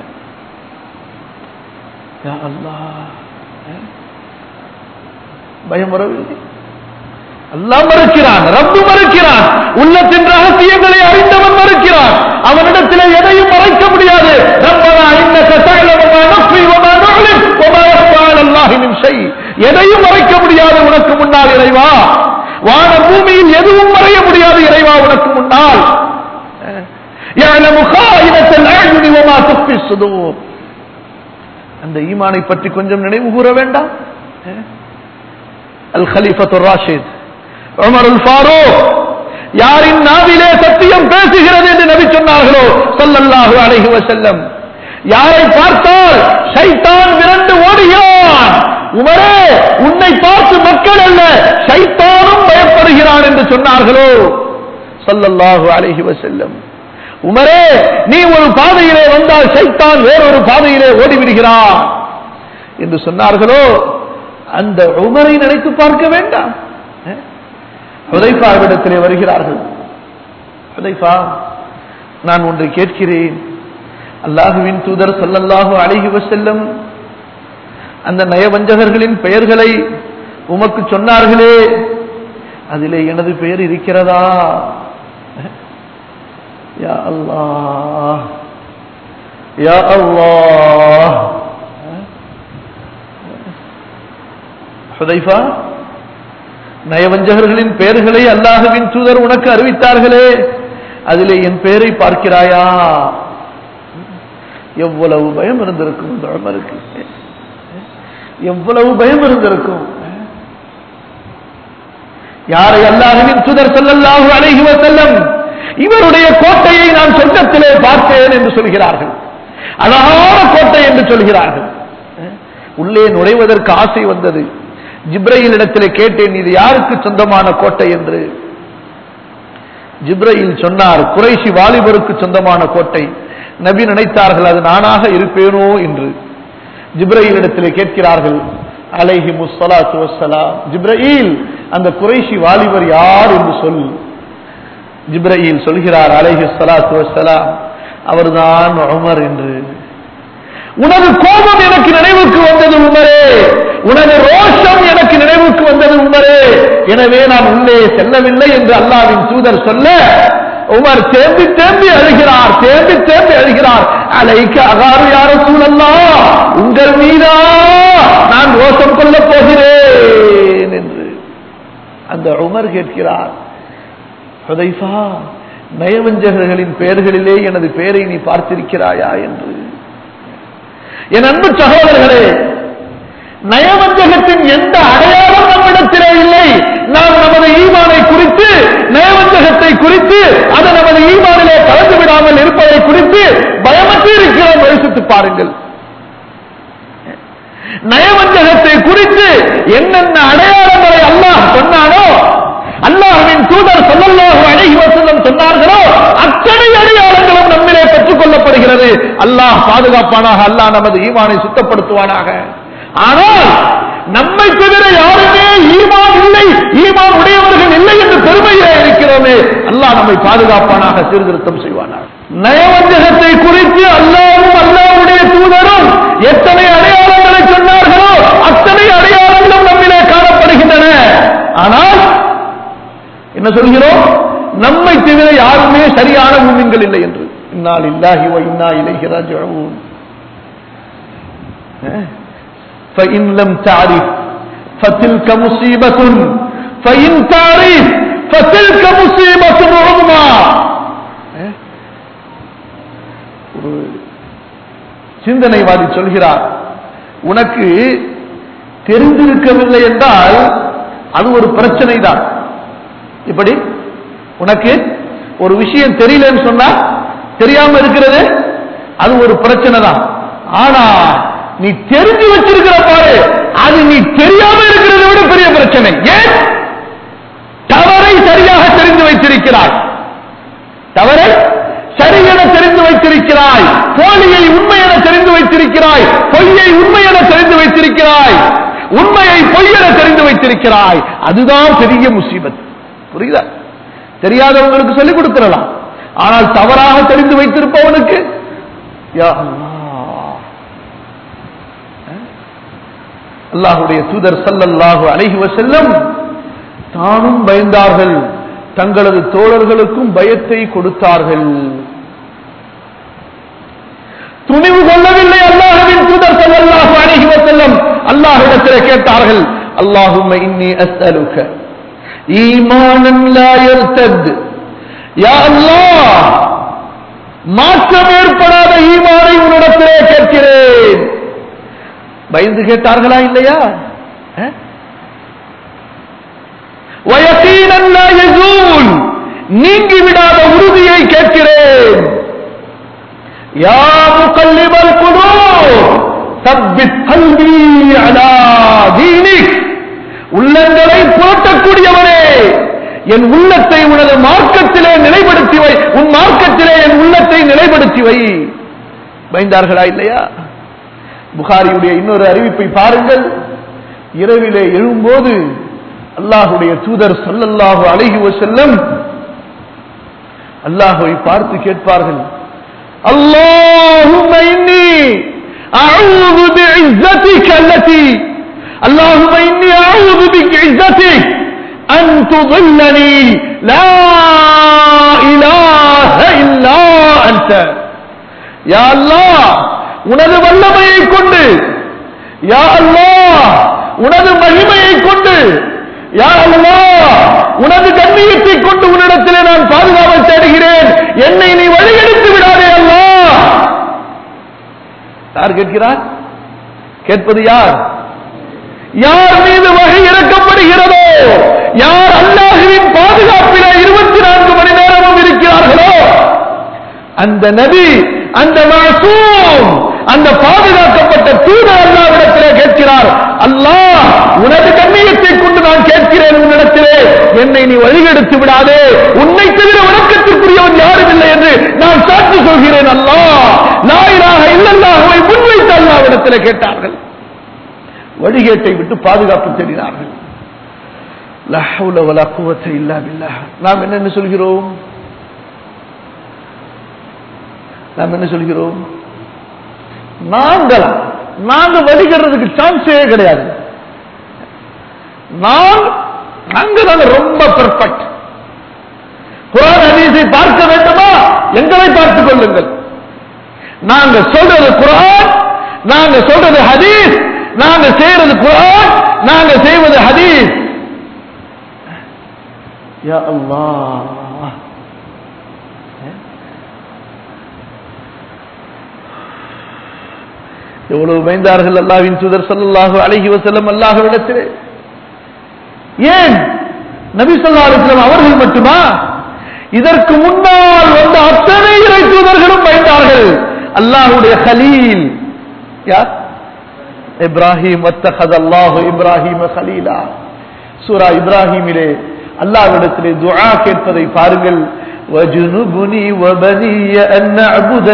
யா அல்லாஹ் அஹ். பயம் வரவில்லை அல்லாஹ் மறுக்கிறான் ரப்பு மறுக்கிறான் உள்ளத்தின் ரகசியங்களை அறிந்தவன் மறுக்கிறான் அவனிடத்தில் எதையும் மறைக்க முடியாது ரப்பனா இன்னக தஅலமு மா நஃபி வ மா நுஅலின் வ மா யஃபா அலல்லாஹி மின் ஷை எதையும் மறைக்க முடியாது உனக்கு முன்னால் இறைவா வான பூமியில் எதுவும் மறைய முடியாது இறைவா உனக்கு முன்னால் يعلم خائنة الأعين وما تخفي الصدور அந்த ஈமானை பற்றி கொஞ்சம் நினைவு கூற வேண்டாம் அல் கலீஃபத்து ராஷித் உமருல் ஃபாரூக் யாரின் நாவிலே சத்தியம் பேசுகிறது என்று நபி சொன்னார்களோ ஸல்லல்லாஹு அலைஹி வஸல்லம் யாரை பார்த்தால் ஷைத்தான் விரண்டு ஓடுகிறான் உமரே உன்னை பார்த்து மக்கள் அல்ல ஷைத்தானும் பயப்படுகிறான் என்று சொன்னார்களோ ஸல்லல்லாஹு அலைஹி வஸல்லம் உமரே நீ ஒரு பாதையிலே வந்தால் சைத்தான் வேறொரு பாதையிலே ஓடிவிடுகிறான் என்று சொன்னார்களோ அந்த உமரை நினைத்து பார்க்க வேண்டாம் ஹுதைஃபாவிடத்திலே வருகிறார்கள் ஹுதைஃபா நான் ஒன்றை கேட்கிறேன் அல்லாஹுவின் தூதர் ஸல்லல்லாஹு அலைஹி வஸல்லம் அந்த நயவஞ்சகர்களின் பெயர்களை உமக்கு சொன்னார்களே அதிலே எனது பெயர் இருக்கிறதா யா அல்லாஹ் யா அல்லாஹ் ஹுதைஃபா நயவஞ்சகர்களின் பெயர்களை அல்லாஹுவின் தூதர் உனக்கு அறிவித்தார்களே அதிலே என் பெயரை பார்க்கிறாயா எவ்வளவு பயம் இருந்திருக்கும் இந்த உமருக்கு எவ்வளவு பயம் இருந்திருக்கும் யாரை அல்லாஹுவின் தூதர் ஸல்லல்லாஹு அலைஹி வஸல்லம் இவருடைய கோட்டையை நான் சொர்க்கத்திலே பார்த்தேன் என்று சொல்கிறார்கள் அழகான கோட்டை என்று சொல்கிறார்கள் உள்ளே நுழைவதற்கு ஆசை வந்தது ஜிப்ரையில் இடத்திலே கேட்டேன் இது யாருக்கு சொந்தமான கோட்டை என்று ஜிப்ரையில் சொன்னார் குறைஷி வாலிபருக்கு சொந்தமான கோட்டை நபி நினைத்தார்கள் அது நானாக இருப்பேனோ என்று ஜிப்ரையில் இடத்திலே கேட்கிறார்கள் அலைஹி முஸ்ஸலாத்து வஸ்ஸலாம் ஜிப்ரையில் அந்த குறைஷி வாலிபர் யார் என்று சொல் ஜிப்ரையில் சொல்கிறார் அலைஹி ஸலாத்து வஸ்ஸலாம் அவர்தான் உமர் என்று உனது கோபம் எனக்கு நினைவுக்கு வந்தது உமரே உனது ரோஷம் எனக்கு நினைவுக்கு வந்தது உமரே எனவே நான் உள்ளே செல்லவில்லை என்று அல்லாவின் தூதர் சொல்ல உமர் தேம்பி தேம்பி அழுகிறார் தேம்பி தேம்பி அழுகிறார் அலைக்கு அகாறு யார சூழல்லா உங்கள் மீதா நான் ரோஷம் கொள்ளப் போகிறேன் என்று அந்த உமர் கேட்கிறார் ஹுதைஃபா நயவஞ்சகர்களின் பெயர்களிலே எனது பெயரை நீ பார்த்திருக்கிறாயா என்று என் அன்பு சகோதரர்களே நயவஞ்சகத்தின் எந்த அடையாளம் நம்மிடத்திலே இல்லை நாம் நமது ஈமானை குறித்து நயவஞ்சகத்தை குறித்து அது நமது ஈமானிலே கலந்து விடாமல் இருப்பதை குறித்து பயமற்று இருக்கிறோம் யோசித்து பாருங்கள் நயவஞ்சகத்தை குறித்து என்னென்ன அடையாளங்களை அல்லாஹ் சொன்னானோ அல்லாஹ்வின் தூதர் ஸல்லல்லாஹு அலைஹி வஸல்லம் சொன்னார்களோ அத்தனை அடையாளங்களும் நம்மிலே பெற்றுக் கொள்ளப்படுகிறது அல்லாஹ் பாதுகாப்பானாக அல்லாஹ் நமது ஈமானை சுத்தப்படுத்துவானாக ஆனால் நம்மை தவிர யாருமே ஈமான் இல்லை ஈமான் உடையவர்கள் இல்லை என்று பெருமையிலே இருக்கிறோமே அல்லாஹ் நம்மை பாதுகாப்பானாக சீர்திருத்தம் செய்வானாக நயவஞ்சகத்தை குறித்து அல்லாவும் அல்லாவுடைய தூதரும் எத்தனை அடையாளங்களை சொன்னார்களோ அத்தனை அடையாளங்களும் நம்மிலே காணப்படுகின்றன ஆனால் என்ன சொல்கிறோம் நம்மை தவிர யாருமே சரியான மூமின்கள் இல்லை என்று இன்னால் இல்லாஹி வ இன்னா இலைஹி ராஜிஊன் فإن لم تعرف فتلك مصيبة فإن تعرف فتلك مصيبة عظمى ஒரு சிந்தனைவாதி சொல்கிறார் உனக்கு தெரிந்திருக்கவில்லை என்றால் அது ஒரு பிரச்சனை தான் இப்படி உனக்கு ஒரு விஷயம் தெரியலன்னு சொன்னா தெரியாம இருக்கிறது அது ஒரு பிரச்சனை தான் ஆனா நீ தெரிஞ்சு வச்சிருக்கிற பாரு அது நீ தெரியாம இருக்கிறதை விட பெரிய பிரச்சனை ஏன் தவறை சரியாக தெரிந்து வைத்திருக்கிறாய் தவறை சரி என தெரிந்து வைத்திருக்கிறாய் போலியை உண்மை என தெரிந்து வைத்திருக்கிறாய் பொய்யை உண்மை என தெரிந்து வைத்திருக்கிறாய் உண்மையை பொய்யென தெரிந்து வைத்திருக்கிறாய் அதுதான் பெரிய முசீபத் புரியுதா தெரியாதவங்களுக்கு சொல்லிக் கொடுத்துடலாம் ஆனால் தவறாக தெரிந்து வைத்திருப்பவனுக்கு யா அல்லாஹ். அல்லாஹுடைய தூதர் ஸல்லல்லாஹு அலைஹி வஸல்லம் தானும் பயந்தார்கள் தங்களது தோழர்களுக்கும் பயத்தை கொடுத்தார்கள் துணிவு கொள்ளவில்லை அல்லாஹுவின் தூதர் ஸல்லல்லாஹு அலைஹி வஸல்லம் அல்லாஹ்விடத்திலே கேட்டார்கள் அல்லாஹும்ம இன்னி அஸ்அலுக ஈமானன் லா யர்தத் யா அல்லாஹ் மாற்றம் ஏற்படாத ஈமானை உன்னிடத்திலே கேட்கிறேன் பயந்து கேட்டார்களா இல்லையா அஹ்? وَيَقِينًا لَا يَزُولُ நீங்கிவிடாத உறுதியை கேட்கிறேன் யா முகல்லிபல் குலூப் சப்பித் கல்வி அலா தீனிக் உள்ளங்களை புரட்டக்கூடியவனே என் உள்ளத்தை உனது மார்க்கத்திலே நிலைப்படுத்தி வை உன் மார்க்கத்திலே என் உள்ளத்தை நிலைப்படுத்தி வை பயந்தார்களா இல்லையா புகாரியுடைய இன்னொரு அறிவிப்பை பாருங்கள் இரவிலே எழும்போது அல்லாஹுடைய தூதர் ஸல்லல்லாஹு அலைஹி வஸல்லம் அல்லாஹ்வை பார்த்து கேட்பார்கள் اللهم إني أعوذ بعزتك التي اللهم إني أعوذ بعزتك أن تضلني لا إله إلا أنت يا الله உனது வல்லமையை கொண்டு யா அல்லாஹ் உனது மகிமையை கொண்டு யா அல்லாஹ் உனது கண்ணியத்தை கொண்டு உன்னிடத்திலே நான் பாதுகாவல் தேடுகிறேன் என்னை நீ வழியெடுத்து விடாதே அல்லாஹ் யார் கேட்கிறார் கேட்பது யார் யார் மீது வகை இறக்கப்படுகிறதோ யார் அல்லாஹுவின் பாதுகாப்பிலே இருபத்தி நான்கு மணி நேரமும் இருக்கிறார்களோ அந்த நபி அந்த மாசூம் அந்த பாதுகாக்கப்பட்ட தூதர் அல்லாவிடத்திலே கேட்கிறார் அல்லாஹ் உனது கண்ணியத்தை கொண்டு நான் கேட்கிறேன் உன்னிடத்திலே என்னை நீ வழிகெடுத்து விடாதே உன்னை தவிர வணக்கத்திற்குரியவன் யாரும் இல்லை என்று நான் சாட்சி சொல்கிறேன் அல்லாஹ் லாயிராக இல்லல்லாஹுவை முன்வைத்து அல்லாவிடத்திலே கேட்டார்கள் வழிகேட்டை விட்டு பாதுகாப்பு தேடினார்கள் லா ஹவ்ல வலா குவத்த இல்லா பில்லாஹ் நாம் என்னென்ன சொல்கிறோம் நாம் என்ன சொல்கிறோம் நாங்களா நாங்க வழிகிறதுக்கு சான்ஸே கிடையாது நான் நாங்க தாங்க ரொம்ப பெர்ஃபெக்ட் குரான் ஹதீஸை பார்க்க வேண்டுமா எங்களை பார்த்துக் கொள்ளுங்கள் நாங்க சொல்றது குரான் நாங்க சொல்றது ஹதீஸ் நாங்க செய்யறது குரான் நாங்க செய்வது ஹதீஸ் யா அல்லாஹ் எவ்வளவு பயந்தார்கள் அல்லாவின் தூதர் ஸல்லல்லாஹு அலைஹி வஸல்லம் அல்லாஹ்விடத்திலே ஏன் நபி ஸல்லல்லாஹு அலைஹி வஸல்லம் அவர்கள் மட்டுமா இதற்கு முன்னால் வந்த அத்தனை இறை தூதர்களும் பயந்தார்கள் அல்லாஹ்வுடைய கலீல் யார் இப்ராஹிம் வத்தஹத அல்லாஹு இப்ராஹிம கலீலா சூரா இப்ராஹிமிலே அல்லாஹ்விடத்திலே துஆ கேட்பதை பாருங்கள் وَجُنُبْنِي وَبَنِيَّ أَن نَّعْبُدَ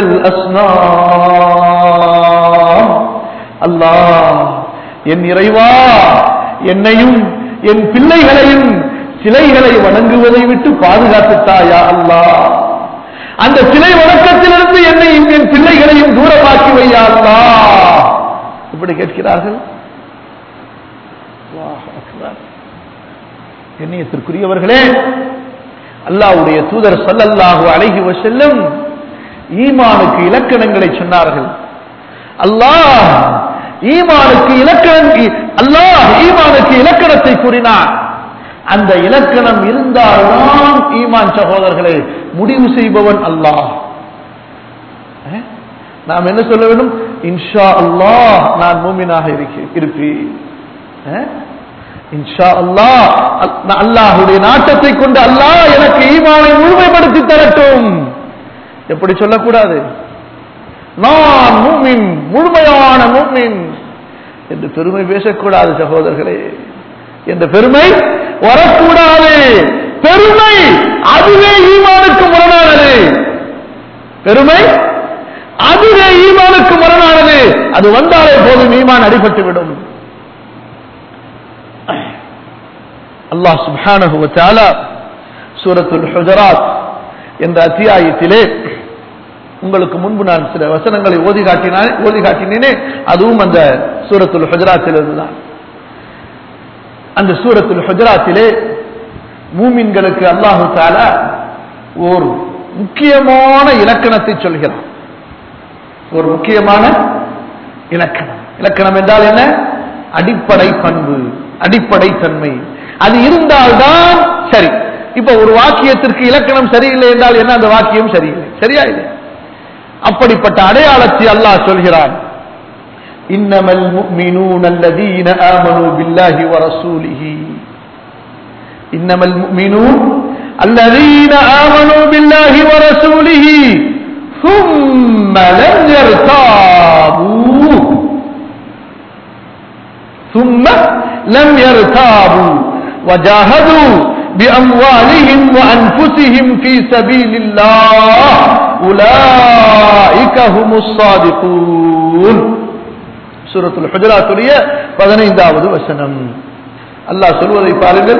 الْأَصْنَامَ அல்லாஹ் என் இறைவா என்னையும் என் பிள்ளைகளையும் சிலைகளை வணங்குவதை விட்டு பாதுகாத்துட்டாயா அல்லாஹ் அந்த சிலை வணக்கத்திலிருந்து என்னையும் என் பிள்ளைகளையும் தூரமாக்கி வையா அல்லாஹ் இப்படி கேட்கிறார்கள் அல்லாஹ் அக்பர். கண்ணியத்திற்குரியவர்களே அல்லாஹ்வுடைய தூதர் ஸல்லல்லாஹு அலைஹி வஸல்லம் ஈமானுக்கு இலக்கணங்களை சொன்னார்கள் அல்லாஹ் ஈமானுக்கு இலக்கணம் அல்லாஹ் ஈமானுக்கு இலக்கணத்தை கூறினார் அந்த இலக்கணம் இருந்தால்தான் ஈமான் சகோதரர்களை முடிவு செய்பவன் அல்லாஹ் அஹ்? நாம் என்ன சொல்ல வேண்டும் இன்ஷா அல்லாஹ் நான் மூமினாக இருக்க- இருப்பேன் அஹ்? இன்ஷா அல்லாஹ் அல்- அல்லாஹுடைய நாட்டத்தை கொண்டு அல்லாஹ் எனக்கு ஈமானை முழுமைப்படுத்தி தரட்டும் எப்படி சொல்லக்கூடாது நான் மூமின் முழுமையான மூமின் என்று பெருமை பேசக்கூடாது சகோதரர்களே என்ற பெருமை வரக்கூடாது பெருமை அதுவே ஈமானுக்கு முரணானது பெருமை அதுவே ஈமானுக்கு முரணானது அது வந்தாலே போதும் ஈமான் அடிபட்டு விடும் அல்லாஹ் சுப்ஹானஹு வ தஆலா சூரத்துல் ஹுஜராத் என்ற அத்தியாயத்திலே உங்களுக்கு முன்பு நான் சில வசனங்களை ஓதி காட்டினான் ஓதி காட்டினேனே அதுவும் அந்த சூரத்துல் ஹுஜராத்திலிருந்து தான் அந்த சூரத்துல் ஹுஜராத்திலே மூமின்களுக்கு அல்லாஹு தாலா ஒரு முக்கியமான இலக்கணத்தை சொல்கிறான் ஒரு முக்கியமான இலக்கணம் இலக்கணம் என்றால் என்ன அடிப்படை பண்பு அடிப்படை தன்மை அது இருந்தால்தான் சரி இப்ப ஒரு வாக்கியத்திற்கு இலக்கணம் சரியில்லை என்றால் என்ன அந்த வாக்கியம் சரியில்லை சரியா இல்லை அப்படிப்பட்ட அடையாளத்தை அல்லாஹ் சொல்கிறான் إنما المؤمنون الذين آمنوا بالله ورسوله إنما المؤمنون الذين آمنوا بالله ورسوله ثم لم يرتابوا ثم لم يرتابوا وجاهدوا بأموالهم وأنفسهم في سبيل الله أولئك هم الصادقون سورة الحجرات பதினைந்தாவது வசனம் அல்லாஹ் சொல்வதை பாருங்கள்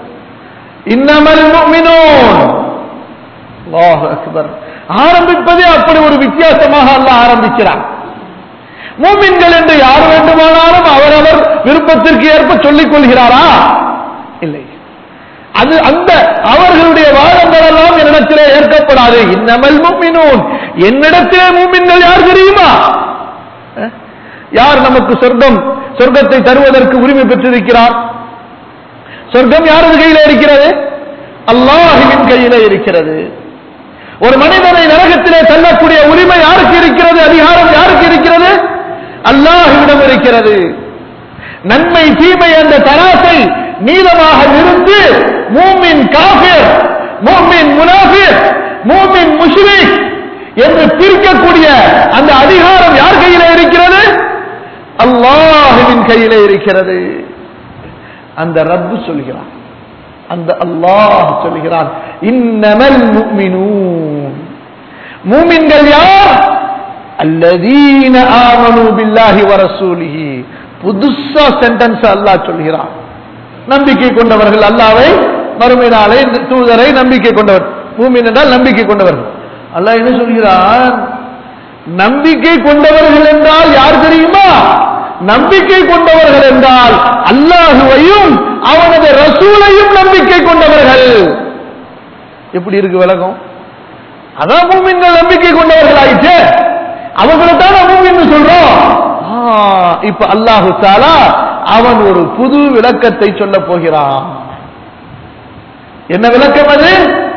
இன்னமல் முஃமினூன் அல்லாஹ் அக்பர் ஆரம்பிப்பதே அப்படி ஒரு வித்தியாசமாக அல்லாஹ் ஆரம்பிக்கிறான் மூமின்கள் என்று யார் வேண்டுமானாலும் அவரவர் விருப்பத்திற்கு ஏற்ப சொல்லிக் கொள்கிறாரா இல்லை அது அந்த அவர்களுடைய வாதங்கள் எல்லாம் என்னிடத்திலே ஏற்கப்படாது இன்னமல் மூமினூன் என்னிடத்திலே மூமின்கள் யார் தெரியுமா அஹ்? யார் நமக்கு சொர்க்கம் சொர்க்கத்தை தருவதற்கு உரிமை பெற்றிருக்கிறார் சொர்க்கம் யாரது கையில இருக்கிறது அல்லாஹுவின் கையில இருக்கிறது ஒரு மனிதனை நரகத்திலே தள்ளக்கூடிய உரிமை யாருக்கு இருக்கிறது அதிகாரம் யாருக்கு இருக்கிறது அல்லாஹுவிடம் இருக்கிறது நன்மை தீமை என்ற தராசை நீளமாக நிறுத்து மூமின் காஃபிர் மூமின் முனாஃபிர் மூமின் முஷ்ரிக் என்று பிரிக்கக்கூடிய அந்த அதிகாரம் யார் கையில இருக்கிறது அல்லாஹுவின் கையில இருக்கிறது அந்த ரப்பு சொல்கிறான் அந்த அல்லாஹ் சொல்கிறான் இன்னமல் முஃமினூன் மூமின்கள் யார் அல்லதீன ஆமனு பில்லாஹி வ ரசூலிஹி புதுசா சென்டென்ஸ் அல்லாஹ் சொல்கிறான் நம்பிக்கை கொண்டவர்கள் அல்லாவை மறுமை நாளை தூதரை நம்பிக்கை கொண்டவர் மூமின் என்றால் நம்பிக்கை கொண்டவர்கள் அல்லாஹ் என்ன சொல்கிறான் நம்பிக்கை கொண்டவர்கள் என்றால் யார் தெரியுமா நம்பிக்கை கொண்டவர்கள் என்றால் அல்லாஹுவையும் அவனது ரசூலையும் நம்பிக்கை கொண்டவர்கள் எப்படி இருக்கு விளக்கம் அதான் மூமின்கள் நம்பிக்கை கொண்டவர்கள் ஆயிடுச்சு அவங்களை தான் மூமின்னு சொல்றோம் ஆ, இப்ப அல்லாஹு தாலா அவன் ஒரு புது விளக்கத்தை சொல்ல போகிறான் என்ன விளக்கம் அது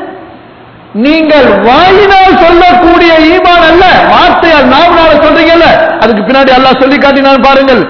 நீங்கள் வாயினால் சொல்லக்கூடிய ஈமான் அல்ல வார்த்தையால் நாவனால சொல்றீங்கல்ல அதுக்கு பின்னாடி அல்லாஹ் சொல்லி காட்டினான் பாருங்கள்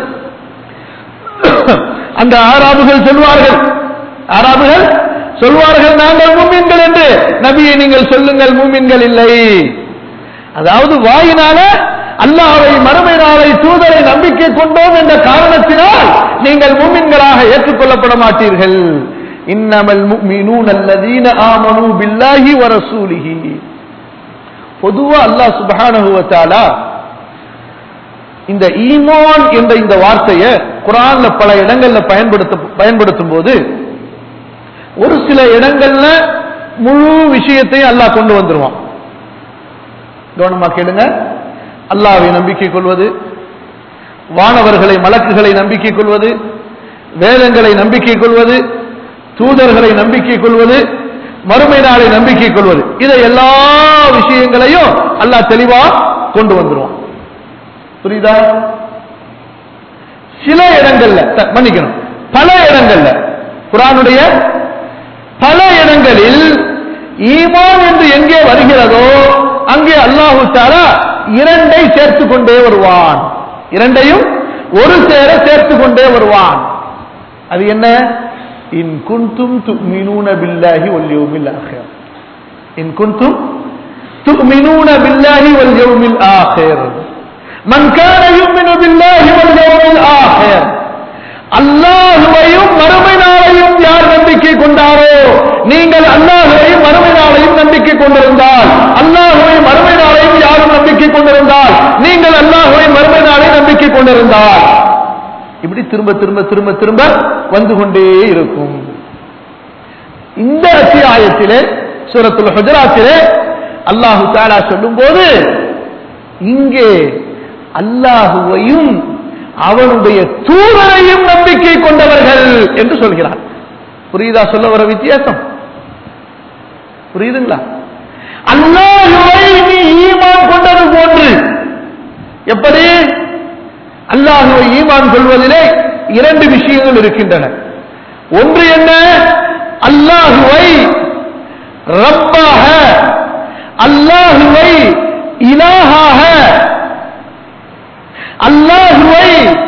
அந்த ஆராபுகள் சொல்வார்கள் ஆராபுகள் சொல்வார்கள் நாங்கள் மூமின்கள் என்று நபியை நீங்கள் சொல்லுங்கள் மூமின்கள் இல்லை அதாவது வாயினால அல்லாஹ்வை மறுமை நாளை தூதரை நம்பிக்கை கொண்டோம் என்ற காரணத்தினால் நீங்கள் மூமின்களாக ஏற்றுக்கொள்ளப்பட மாட்டீர்கள் இன்னமல் முஃமினூன அல்லதீன ஆமனு பில்லாஹி வ ரசூலிஹி பொதுவா அல்லாஹ் சுப்ஹானஹு வ தஆலா இந்த ஈமான் என்ற இந்த வார்த்தையை குரான்ல பல இடங்கள்ல பயன்படுத்த பயன்படுத்தும் போது ஒரு சில இடங்கள்ல முழு விஷயத்தையும் அல்லாஹ் கொண்டு வந்துருவான் கவனமா கேளுங்க அல்லாஹ்வை நம்பிக்கை கொள்வது வானவர்களை மலக்குகளை நம்பிக்கை கொள்வது வேதங்களை நம்பிக்கை கொள்வது தூதர்களை நம்பிக்கை கொள்வது மறுமை நாளை நம்பிக்கை கொள்வது இதை எல்லா விஷயங்களையும் அல்லாஹ் தெளிவா கொண்டு வந்துருவான் புரியுதா சில இடங்கள்ல த- மன்னிக்கணும் பல இடங்கள்ல குரானுடைய பல இடங்களில் ஈமான் என்று எங்கே வருகிறதோ அங்கே அல்லாஹு தாலா இரண்டை சேர்த்து கொண்டே வருவான் இரண்டையும் ஒரு சேர சேர்த்து கொண்டே வருவான் அது என்ன இன் குன்தும் துமினூன பில்லாஹி வல் யௌமில் ஆখির இன் குன்தும் துமினூன பில்லாஹி வல் யௌமில் ஆখির மன் கான யுமினு பில்லாஹி வல் யௌமில் ஆখির அல்லாஹுவையும் மறுமை நாளையும் யார் நம்பிக்கை கொண்டாரோ நீங்கள் அல்லாஹுவையும் மறுமை நாளையும் நம்பிக்கை கொண்டிருந்தால் அல்லாஹுவையும் மறுமை நாளையும் யாரும் நம்பிக்கை கொண்டிருந்தால் நீங்கள் அல்லாஹுவையும் மறுமை நாளை நம்பிக்கை கொண்டிருந்தால் இப்படி திரும்ப திரும்ப திரும்ப திரும்ப வந்து கொண்டே இருக்கும் இந்த அத்தியாயத்திலே சூரத்துல் ஹுஜராத்திலே அல்லாஹு தாலா சொல்லும்போது இங்கே அல்லாஹுவையும் அவனுடைய தூதரையும் நம்பிக்கை கொண்டவர்கள் என்று சொல்கிறார் புரியுதா சொல்ல வர வித்தியாசம் புரியுதுங்களா அல்லாஹுவை நீ ஈமான் கொண்டது போன்று எப்படி அல்லாஹுவை ஈமான் கொள்வதிலே இரண்டு விஷயங்கள் இருக்கின்றன ஒன்று என்ன அல்லாஹுவை ரப்பாக அல்லாஹுவை இலாஹாக அல்லாஹுவை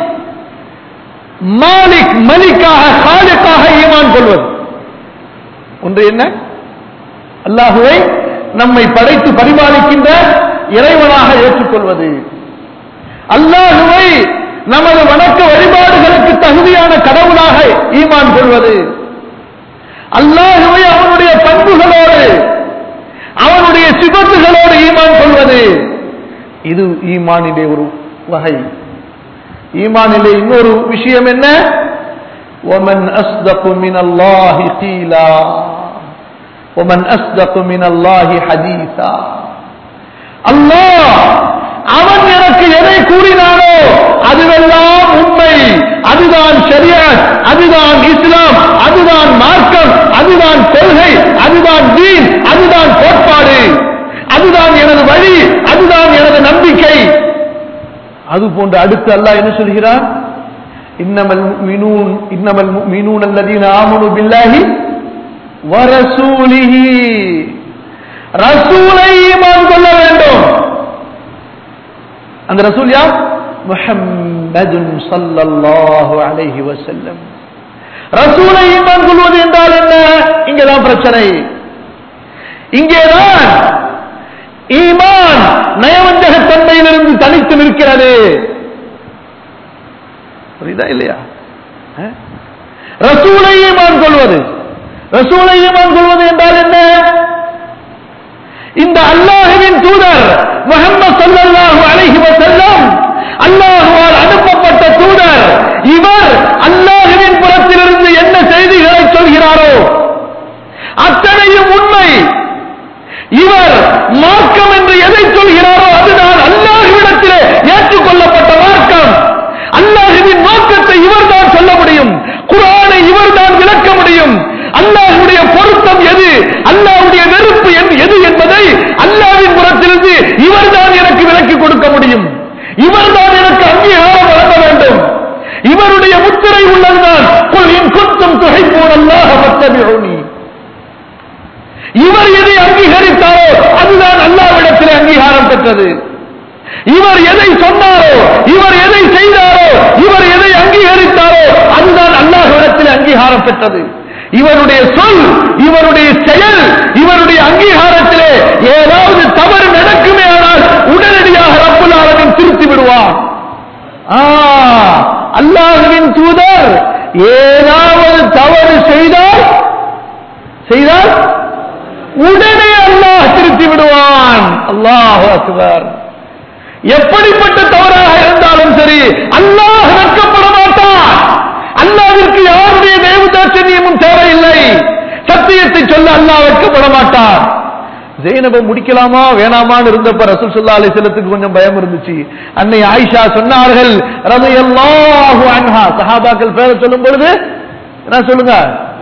மாலிக் மலிக்காக காலிக்காக ஈமான் கொள்வது ஒன்று என்ன அல்லாஹுவை நம்மை படைத்து பரிபாலிக்கின்ற இறைவனாக ஏற்றுக்கொள்வது அல்லாஹுவை நமது வணக்க வழிபாடுகளுக்கு தகுதியான கடவுளாக ஈமான் கொள்வது அல்லாஹுவை அவனுடைய பண்புகளோடு அவனுடைய சிபத்துகளோடு ஈமான் கொள்வது இது ஈமானிலே ஒரு வகை ஈமானிலே இன்னொரு விஷயம் என்ன ومن أصدق من الله قيلا ومن أصدق من الله حديثا அல்லாஹ் அவன் எனக்கு எதை கூறினானோ அதுவெல்லாம் உண்மை அதுதான் ஷரியத் அதுதான் இஸ்லாம் அதுதான் மார்க்கம் அதுதான் கொள்கை அதுதான் தீன் அதுதான் கோட்பாடு அதுதான் எனது வழி அதுதான் எனது நம்பிக்கை அது போன்று அடுத்து அல்லாஹ் என்ன சொல்கிறார் இன்னமல் முஃமினூன் இன்னமல் முஃமினூன் அல்லதீன ஆமனு பில்லாஹி வரசூலிஹி ரசூலை ஈமான் கொள்ள வேண்டும் அந்த ரசூல் யார் முஹம்மதுன் ஸல்லல்லாஹு அலைஹி வஸல்லம் ரசூலை ஈமான் கொள்வது என்றால் என்ன இங்கதான் பிரச்சனை இங்கேதான் ஈமான் நயவஞ்சகத்தன்மையிலிருந்து தனித்து நிற்கிறது புரியுதா இல்லையா அஹ்? ரசூலை ஈமான் கொள்வது ரசூலை ஈமான் கொள்வது என்றால் என்ன இந்த அல்லாஹுவின் தூதர் முகமது ஸல்லல்லாஹு அலைஹி வஸல்லம் அல்லாஹுவால் அனுப்பப்பட்ட தூதர் இவர் அல்லாஹுவின் புறத்திலிருந்து என்ன செய்திகளை சொல்கிறாரோ அத்தனையும் உண்மை இவர் மார்க்கம் என்று எதை சொல்கிறாரோ அதுதான் அல்லாஹுவிடத்திலே ஏற்றுக்கொள்ளப்பட்ட மார்க்கம் அல்லாஹுவின் மார்க்கத்தை இவர்தான் சொல்ல முடியும் குரானை இவர்தான் விளக்க முடியும் அல்லாஹுடைய பொருத்தம் எது அல்லாஹுடைய வெறுப்பு எது- எது என்பதை அல்லாஹ்வின் புறத்திலிருந்து இவர்தான் எனக்கு விளக்கி கொடுக்க முடியும் இவர்தான் எனக்கு அங்கீகாரம் வழங்க வேண்டும் இவருடைய முத்திரை உள்ளதுதான் "குல் இன் குன்தும் துஹிப்பூன அல்லாஹ ஃபத்தபிஊனி." இவர் எதை அங்கீகரித்தாரோ அதுதான் அல்லாவிடத்திலே அங்கீகாரம் பெற்றது இவர் எதை சொன்னாரோ இவர் எதை செய்தாரோ இவர் எதை அங்கீகரித்தாரோ அதுதான் அல்லாஹ்விடத்திலே அங்கீகாரம் பெற்றது இவருடைய சொல் இவருடைய செயல் இவருடைய அங்கீகாரத்திலே ஏதாவது தவறு நடக்குமே ஆனால் உடனடியாக ரப்புல் ஆலமீன் திருத்தி விடுவார் ஆ, அல்லாஹ்வின் தூதர் ஏதாவது தவறு செய்தால் செய்தால் உடனே அல்லாஹ் திருத்தி விடுவான் அல்லாஹ் அக்பர் எப்படிப்பட்ட தவறாக இருந்தாலும் சரி அல்லாஹ் வெட்கப்பட மாட்டான் அல்லாவிற்கு யாருடைய தேவதாட்சணியமும் தேவையில்லை சத்தியத்தை சொல்ல அல்லாஹ் வெட்கப்பட மாட்டான் ஜெயினபை முடிக்கலாமா வேணாமான்னு இருந்தப்ப ரசூல் ஸல்லல்லாஹு அலைஹி வஸல்லத்துக்கு கொஞ்சம் பயம் இருந்துச்சு அன்னை ஆயிஷா சொன்னார்கள் ரலியல்லாஹு அன்ஹா சஹாபாக்கள் பேரை சொல்லும் பொழுது என்ன சொல்லுங்க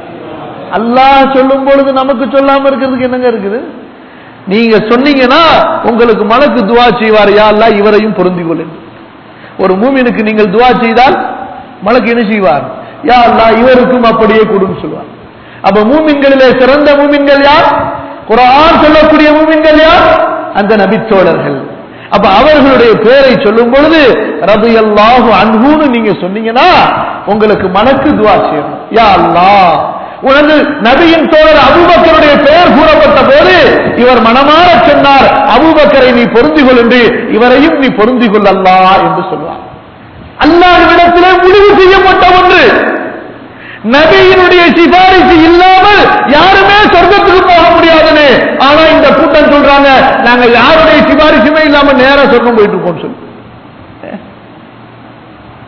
அல்லாஹ் சொல்லும் பொழுது நமக்கு சொல்லாம இருக்கிறதுக்கு என்னங்க இருக்குது நீங்க சொன்னீங்கன்னா உங்களுக்கு மலக்கு துவா செய்வார் யா அல்லாஹ் இவரையும் பொருந்திக் கொள்ளு ஒரு மூமினுக்கு நீங்கள் துவா செய்தால் மலக்கு என்ன செய்வார் யா அல்லாஹ் இவருக்கும் அப்படியே கொடுன்னு சொல்லுவார் அப்ப மூமின்களிலே சிறந்த மூமின்கள் யார் குர்ஆன் சொல்லக்கூடிய மூமின்கள் யார் அந்த நபித்தோழர்கள் அப்ப அவர்களுடைய பேரை சொல்லும் பொழுது ரபியல்லாஹு அன்ஹுன்னு நீங்க சொன்னீங்கன்னா உங்களுக்கு மனக்கு துவா செய்யணும் யா அல்லாஹ் உனது நபியின் தோழர் அபூபக்கருடைய பெயர் கூறப்பட்ட போது இவர் மனமாற சொன்னார் அபூபக்கரை நீ பொருந்திக் கொள் என்று இவரையும் நீ பொருந்திக் கொள் அல்லாஹ் என்று சொல்வார் அல்லாஹ்விடத்திலே முடிவு செய்யப்பட்ட ஒன்று நபியினுடைய சிபாரிசு இல்லாமல் யாருமே சொர்க்கத்துக்கு போக முடியாதுன்னு ஆனா இந்த கூட்டம் சொல்றாங்க நாங்க யாருடைய சிபாரிசுமே இல்லாம நேரா சொர்க்கம் போயிட்டு இருக்கோம்னு சொல்லி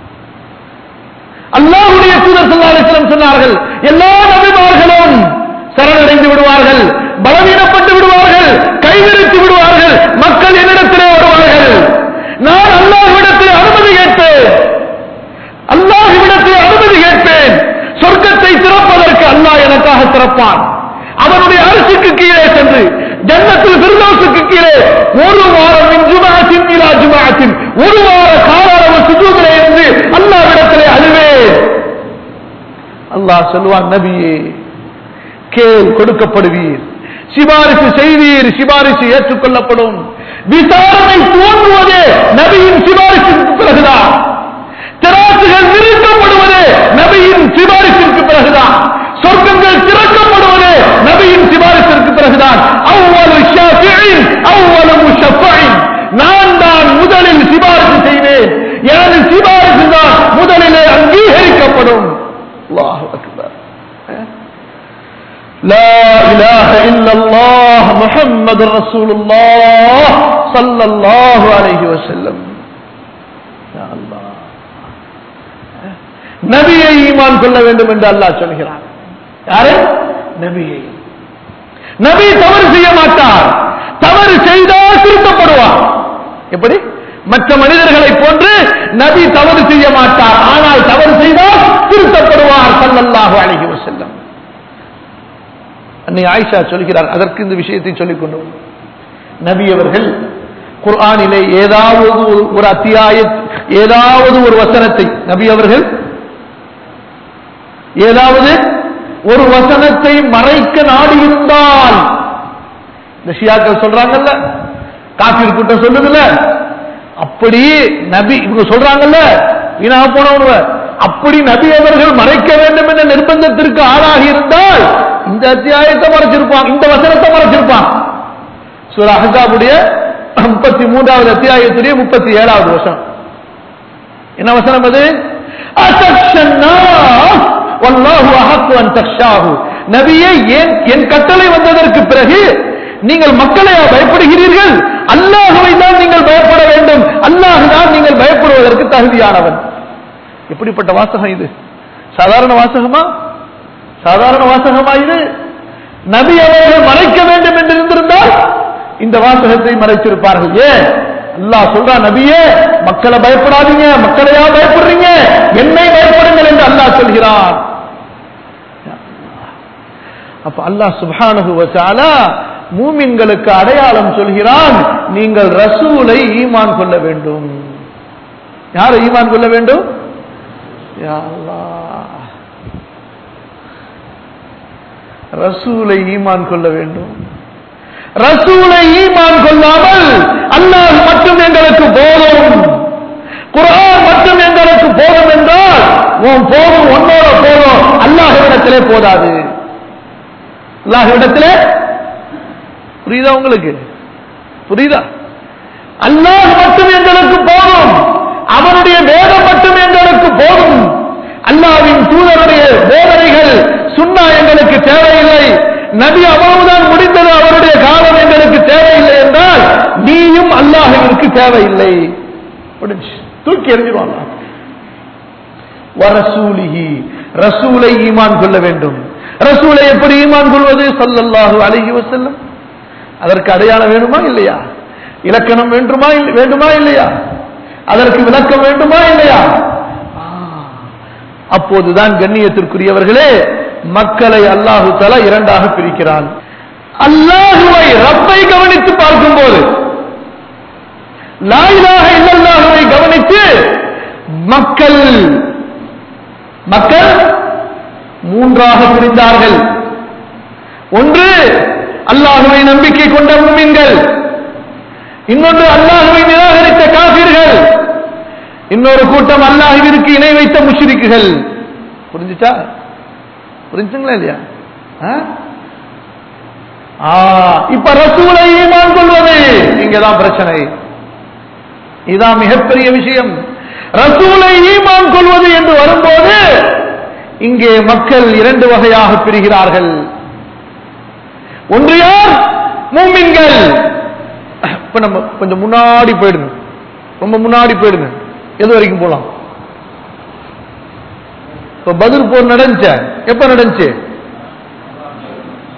அல்லாஹ்வுடைய தூதர் ஸல்லல்லாஹு அலைஹி வஸல்லம் சொன்னார்கள் எல்லா நபிமார்களும் சரணடைந்து விடுவார்கள் பலவீனப்பட்டு விடுவார்கள் கைவிரித்து விடுவார்கள் மக்கள் என்னிடத்திலே வருவார்கள் நான் அல்லாஹ்விடத்தில் அனுமதி கேட்பேன் அல்லாஹ்விடத்தில் அனுமதி கேட்பேன் சொர்க்கத்தை திறப்பதற்கு அல்லாஹ் எனக்காக திறப்பான் அவனுடைய அரசுக்கு கீழே சென்று ஜன்னத்தில் பிரிதோசுக்கு கீழே ஒரு வாரம் மின் ஜுமாத்தின் இலா ஜுமாத்தின் ஒரு வார கால அளவு சுஜூதிலே இருந்து அல்லாஹ்விடத்திலே அழுவேன் அல்லாஹ் சொல்லுவான் நபியே கேள் கொடுக்கப்படுவீர் சிபாரிசு செய்வீர் சிபாரிசு ஏற்றுக்கொள்ளப்படும் விசாரணை தோன்றுவது நபியின் சிபாரிசுக்கு பிறகுதான் திராசுகள் நிறுத்தப்படுவது நபியின் சிபாரிசிற்கு பிறகுதான் சொர்க்கங்கள் திறக்கப்படுவது நபியின் சிபாரிசிற்கு பிறகுதான் அவ்வளவு ஷாஃபியின் அவ்வளவு முஷஃபைன் நான் தான் முதலில் சிபாரிசு செய்வேன் எனது சிபாரிசு தான் முதலிலே அங்கீகரிக்கப்படும் அல்லாஹ் அக்பர் لا إله إلا الله محمد رسول الله صلى الله عليه وسلم يا الله நபியை ஈமான் கொள்ள வேண்டும் என்று அல்லாஹ் சொல்கிறான் யாரு நபியை நபி தவறு செய்ய மாட்டார் தவறு செய்தால் திருத்தப்படுவார் எப்படி மற்ற மனிதர்களை போன்று நபி தவறு செய்ய மாட்டார் ஆனால் தவறு செய்தால் திருத்தப்படுவார் சல்லல்லாஹு அலைஹி வஸல்லம் அன்னை ஆயிஷா சொல்கிறார் அதற்கு இந்த விஷயத்தை சொல்லிக் கொண்டு நபி அவர்கள் குர்ஆனிலே ஏதாவது ஒரு- ஒரு அத்தியாய ஏதாவது ஒரு வசனத்தை நபி அவர்கள் ஏதாவது ஒரு வசனத்தை மறைக்க நாடி இருந்தால் இந்த ஷியாக்கள் சொல்றாங்கல்ல காப்பீர் கூட்டம் சொல்லுதுல்ல அப்படி நபி இவங்க சொல்றாங்கல்ல வீணா போனவனுவ அப்படி நபி அவர்கள் மறைக்க வேண்டும் என்ற நிர்பந்தத்திற்கு ஆளாகி இருந்தால் இந்த அத்தியாயத்தை மறைச்சிருப்பான் இந்த வசனத்தை மறைச்சிருப்பான் சூர அஹ்ஸாபுடைய முப்பத்தி மூன்றாவது அத்தியாயத்துடைய முப்பத்தி ஏழாவது வசனம் என்ன வசனம் அது அசக்ஷன்னா வல்லாஹு அஹக்கு அன் தக்ஷாஹு நபியே ஏன் என் கட்டளை வந்ததற்கு பிறகு நீங்கள் மக்களை பயப்படுகிறீர்கள் அல்லாஹுவை தான் நீங்கள் பயப்பட வேண்டும் அல்லாஹ் தான் நீங்கள் பயப்படுவதற்கு தகுதியானவன் எப்படிப்பட்ட வாசகம் இது சாதாரண வாசகமா சாதாரண வாசகமா இது நபி அவர்கள் மறைக்க வேண்டும் என்று இருந்திருந்தால் இந்த வாசகத்தை மறைத்திருப்பார்கள் ஏன் அல்லாஹ் சொல்றா நபியே மக்களை பயப்படாதீங்க மக்களையா பயப்படுறீங்க என்னை பயப்படுங்கள் என்று அல்லாஹ் சொல்கிறான் அப்ப அல்லாஹ் சுப்ஹானஹு வ தஆலா மூமின்களுக்கு அடையாளம் சொல்கிறான் நீங்கள் ரசூலை ஈமான் கொள்ள வேண்டும் யாரை ஈமான் கொள்ள வேண்டும் யா அல்லாஹ் ரசூலை ஈமான் கொள்ள வேண்டும் ரசூலை ஈமான் கொள்ளாமல் அல்லாஹ் மட்டும் எங்களுக்கு போதும் குர்ஆன் மட்டும் எங்களுக்கு போதும் என்றால் உன் போதும் உன்னோட போதும் அல்லாஹ்விடத்திலே போதாது அல்லாஹ்விடத்திலே புரியுதா உங்களுக்கு புரியுதா அல்லாஹ் மட்டும் எங்களுக்கு போதும் அவனுடைய வேதம் மட்டும் எங்களுக்கு போதும் அல்லாவின் தூதருடைய போதனைகள் சுன்னா எங்களுக்கு தேவையில்லை நபி அவ்வளவுதான் முடிந்தது அவருடைய காலம் எங்களுக்கு தேவையில்லை என்றால் நீயும் அல்லாஹிற்கு தேவையில்லை முடிஞ்சு. தூக்கி எறிஞ்சிருவாங்க வரசூலிஹி ரசூலை ஈமான் கொள்ள வேண்டும் ரசூலை எப்படி ஈமான் கொள்வது ஸல்லல்லாஹு அலைஹி வஸல்லம் அதற்கு அடையாளம் வேணுமா இல்லையா இலக்கணம் வேண்டுமா இல்ல- வேண்டுமா இல்லையா அதற்கு விளக்கம் வேண்டுமா இல்லையா ஆ. அப்போதுதான் கண்ணியத்திற்குரியவர்களே மக்களை அல்லாஹு தலா இரண்டாக பிரிக்கிறான் அல்லாஹுவை ரப்பை கவனித்து பார்க்கும்போது லாயிலாக இல்லல்லாஹுவை கவனித்து மக்கள் மக்கள் மூன்றாக பிரிந்தார்கள் ஒன்று அல்லாஹுவை நம்பிக்கை கொண்ட மும்மின்கள் இன்னொன்று அல்லாஹுவை நிராகரித்த காபீர்கள் இன்னொரு கூட்டம் அல்லாஹுவிற்கு இணை வைத்த முஷ்ரிக்குகள் புரிஞ்சுச்சா புரிஞ்சுங்களா இல்லையா ஆ? ஆ, இப்ப ரசூலை ஈமான் கொள்வது இங்கதான் பிரச்சனை இதான் மிகப்பெரிய விஷயம் ரசூலை ஈமான் கொள்வது என்று வரும்போது இங்கே மக்கள் இரண்டு வகையாக பிரிகிறார்கள் ஒன்று யார் மூமின்கள் இப்ப நம்ம கொஞ்சம் முன்னாடி போயிடுங்க ரொம்ப முன்னாடி போயிடுங்க எது வரைக்கும் போலாம் இப்ப பதில் போர் நடந்துச்ச எப்ப நடந்துச்சு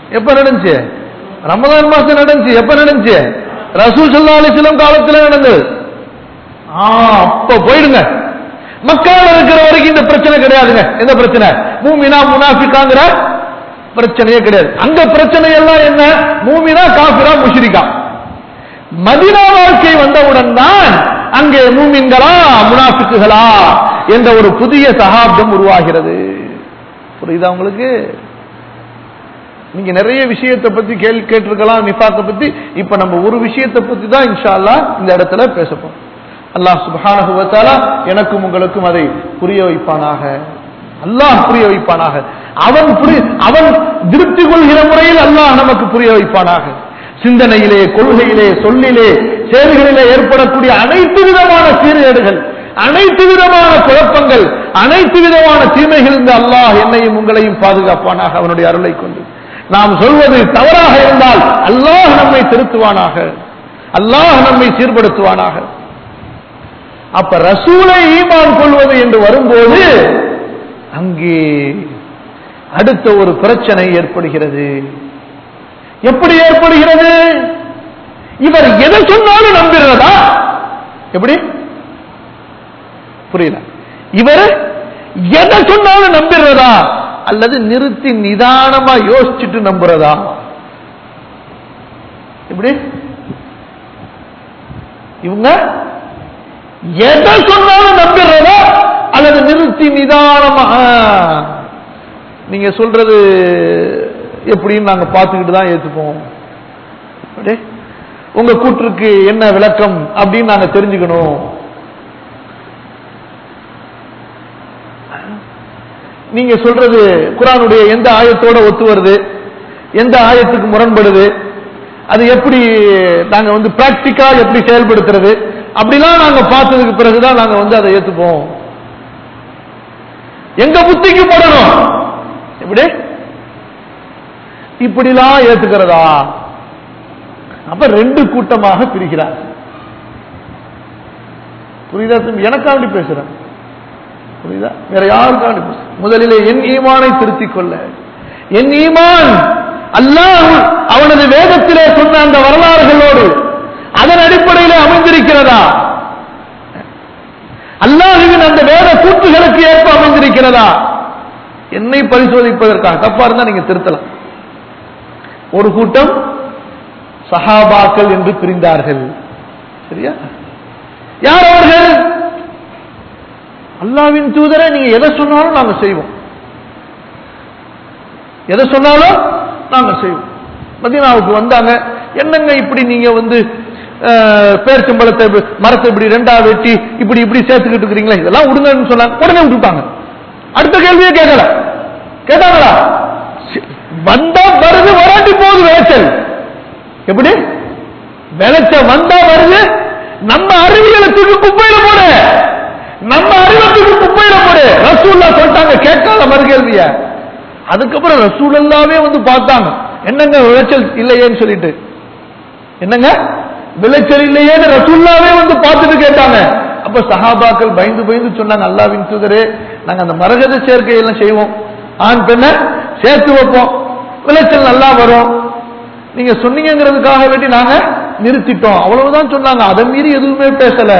எப்ப நடந்துச்சு ரமதான் மாசம் நடந்துச்சு எப்ப நடந்துச்சு ரசூல் சல்லா அலிஸ்லம் காலத்துல நடந்தது ஆ, அப்ப போயிடுங்க மக்கள் இருக்கிற வரைக்கும் இந்த பிரச்சனை கிடையாதுங்க எந்த பிரச்சனை மூமினா முனாஃபிக்காங்கிற பிரச்சனையே கிடையாது அங்க பிரச்சனை எல்லாம் என்ன மூமினா காஃபிரா முஷ்ரிகா மதினா வாழ்க்கை வந்தவுடன் தான் அங்கே மூமின்களா முனாஃபிக்குகளா என்ற ஒரு புதிய சகாப்தம் உருவாகிறது புரியுதா உங்களுக்கு நீங்க நிறைய விஷயத்தை பத்தி கேள்வி கேட்டிருக்கலாம் நிஃபாக்க பத்தி இப்ப நம்ம ஒரு விஷயத்தை பத்தி தான் இன்ஷா அல்லாஹ் இந்த இடத்துல பேசப்போம் அல்லாஹ் சுப்ஹானஹு வ தஆலா எனக்கும் உங்களுக்கும் அதை புரிய வைப்பானாக அல்லாஹ் புரிய வைப்பானாக அவன் புரிய அவன் திருப்தி கொள்கிற முறையில் அல்லாஹ் நமக்கு புரிய வைப்பானாக சிந்தனையிலே கொள்கையிலே சொல்லிலே செயல்களிலே ஏற்படக்கூடிய அனைத்து விதமான சீர்கேடுகள் அனைத்து விதமான குழப்பங்கள் அனைத்து விதமான தீமைகளிலிருந்து அல்லாஹ் என்னையும் உங்களையும் பாதுகாப்பானாக அவனுடைய அருளை கொண்டு நாம் சொல்வது தவறாக இருந்தால் அல்லாஹ் நம்மை திருத்துவானாக அல்லாஹ் நம்மை சீர்படுத்துவானாக அப்ப ரசூலை ஈமான் கொள்வது என்று வரும்போது அங்கே அடுத்த ஒரு பிரச்சனை ஏற்படுகிறது எப்படி ஏற்படுகிறது இவர் எதை சொன்னாலும் நம்புகிறதா எப்படி புரியல இவர் எதை சொன்னாலும் நம்புகிறதா அல்லது நிறுத்தி நிதானமா யோசிச்சுட்டு நம்புறதா எப்படி இவங்க எதை சொன்னாலும் நம்பிடுறதா அல்லது நிறுத்தி நிதானமா ஆ, நீங்க சொல்றது எப்படின்னு நாங்க பார்த்துக்கிட்டு தான் ஏத்துப்போம் அப்படி? உங்க கூற்றுக்கு என்ன விளக்கம் அப்படின்னு நாங்க தெரிஞ்சுக்கணும் நீங்க சொல்றது குரானுடைய எந்த ஆயத்தோட ஒத்து வருது எந்த ஆயத்துக்கு முரண்படுது அது எப்படி நாங்க வந்து பிராக்டிக்கா எப்படி செயல்படுத்துறது அப்படிலாம் நாங்க பார்த்ததுக்கு பிறகுதான் நாங்க வந்து அதை ஏத்துப்போம் எங்க புத்திக்கு போடணும் எப்படி இப்படிலாம் ஏத்துக்கிறதா அப்ப ரெண்டு கூட்டமாக பிரிக்கிறார் புரியுதா தம்பி? எனக்காண்டி பேசுறேன் புரியுதா வேற யாருக்காண்டி பேச முதலிலே என் ஈமானை திருத்திக் கொள்ள என் ஈமான் அல்லாஹ் அவனது வேதத்திலே சொன்ன அந்த வரலாறுகளோடு அதன் அடிப்படையிலே அமைந்திருக்கிறதா அல்லாஹுவின் அந்த வேத கூற்றுகளுக்கு ஏற்ப அமைந்திருக்கிறதா என்னை பரிசோதிப்பதற்காக தப்பா இருந்தா நீங்க திருத்தலாம் ஒரு கூட்டம் சஹாபாக்கள் என்று பிரிந்தார்கள் சரியா யார் அவர்கள் அல்லாவின் தூதரை நீங்க எதை சொன்னாலும் நாங்க செய்வோம் எதை சொன்னாலும் நாங்க செய்வோம் மதீனாவுக்கு வந்தாங்க என்னங்க இப்படி நீங்க வந்து அஹ், பேரிச்சம்பழத்தை இப்படி- மரத்தை இப்படி ரெண்டா வெட்டி இப்படி இப்படி சேர்த்துக்கிட்டு இருக்கிறீங்களா இதெல்லாம் விடுங்கன்னு சொன்னாங்க உடனே விட்டுட்டாங்க அடுத்த கேள்வியே கேட்கல கேட்டாங்களா சி- வந்தா வருது வராட்டி போகுது விளைச்சல் எப்படி விளைச்ச வந்தா வருது நம்ம அறிவியலை தூக்கி குப்பையில போடு நம்ம அறிவை தூக்கி குப்பையில போடு ரசூல்லா சொல்லிட்டாங்க கேட்காத மறுகேள்விய அதுக்கப்புறம் ரசூலல்லாவே வந்து பார்த்தாங்க என்னங்க விளைச்சல் இல்லையேன்னு சொல்லிட்டு என்னங்க விளைச்சல் இல்லையேன்னு ரசூல்லாவே வந்து பார்த்துட்டு கேட்டாங்க அப்ப சஹாபாக்கள் பயந்து பயந்து சொன்னாங்க அல்லாவின் தூதரே நாங்க அந்த மரகத சேர்க்கையெல்லாம் செய்வோம் ஆண் பெண்ண சேர்த்து வைப்போம் விளைச்சல் நல்லா வரும் நீங்க சொன்னீங்கிறதுக்காக வேண்டி நாங்க நிறுத்திட்டோம் அவ்வளவுதான் சொன்னாங்க அதை மீறி எதுவுமே பேசல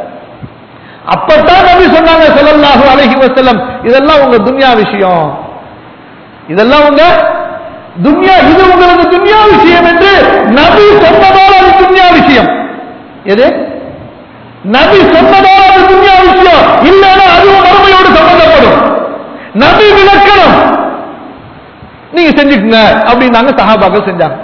அப்பத்தான் நபி சொன்னாங்க ஸல்லல்லாஹு அலைஹி வஸல்லம் இதெல்லாம் உங்க துன்யா விஷயம் இதெல்லாம் உங்க துன்யா இது உங்களுக்கு துன்யா விஷயம் என்று நபி சொன்னதால் அது துன்யா விஷயம் எது நபி சொன்னதால் அது துன்யா விஷயம் இல்லைன்னா அதுவும் மறுமையோடு சம்பந்தப்படும் நபி விளக்கணும் நீங்க செஞ்சுக்குங்க அப்படின்னாங்க சஹாபாக்கள் செஞ்சாங்க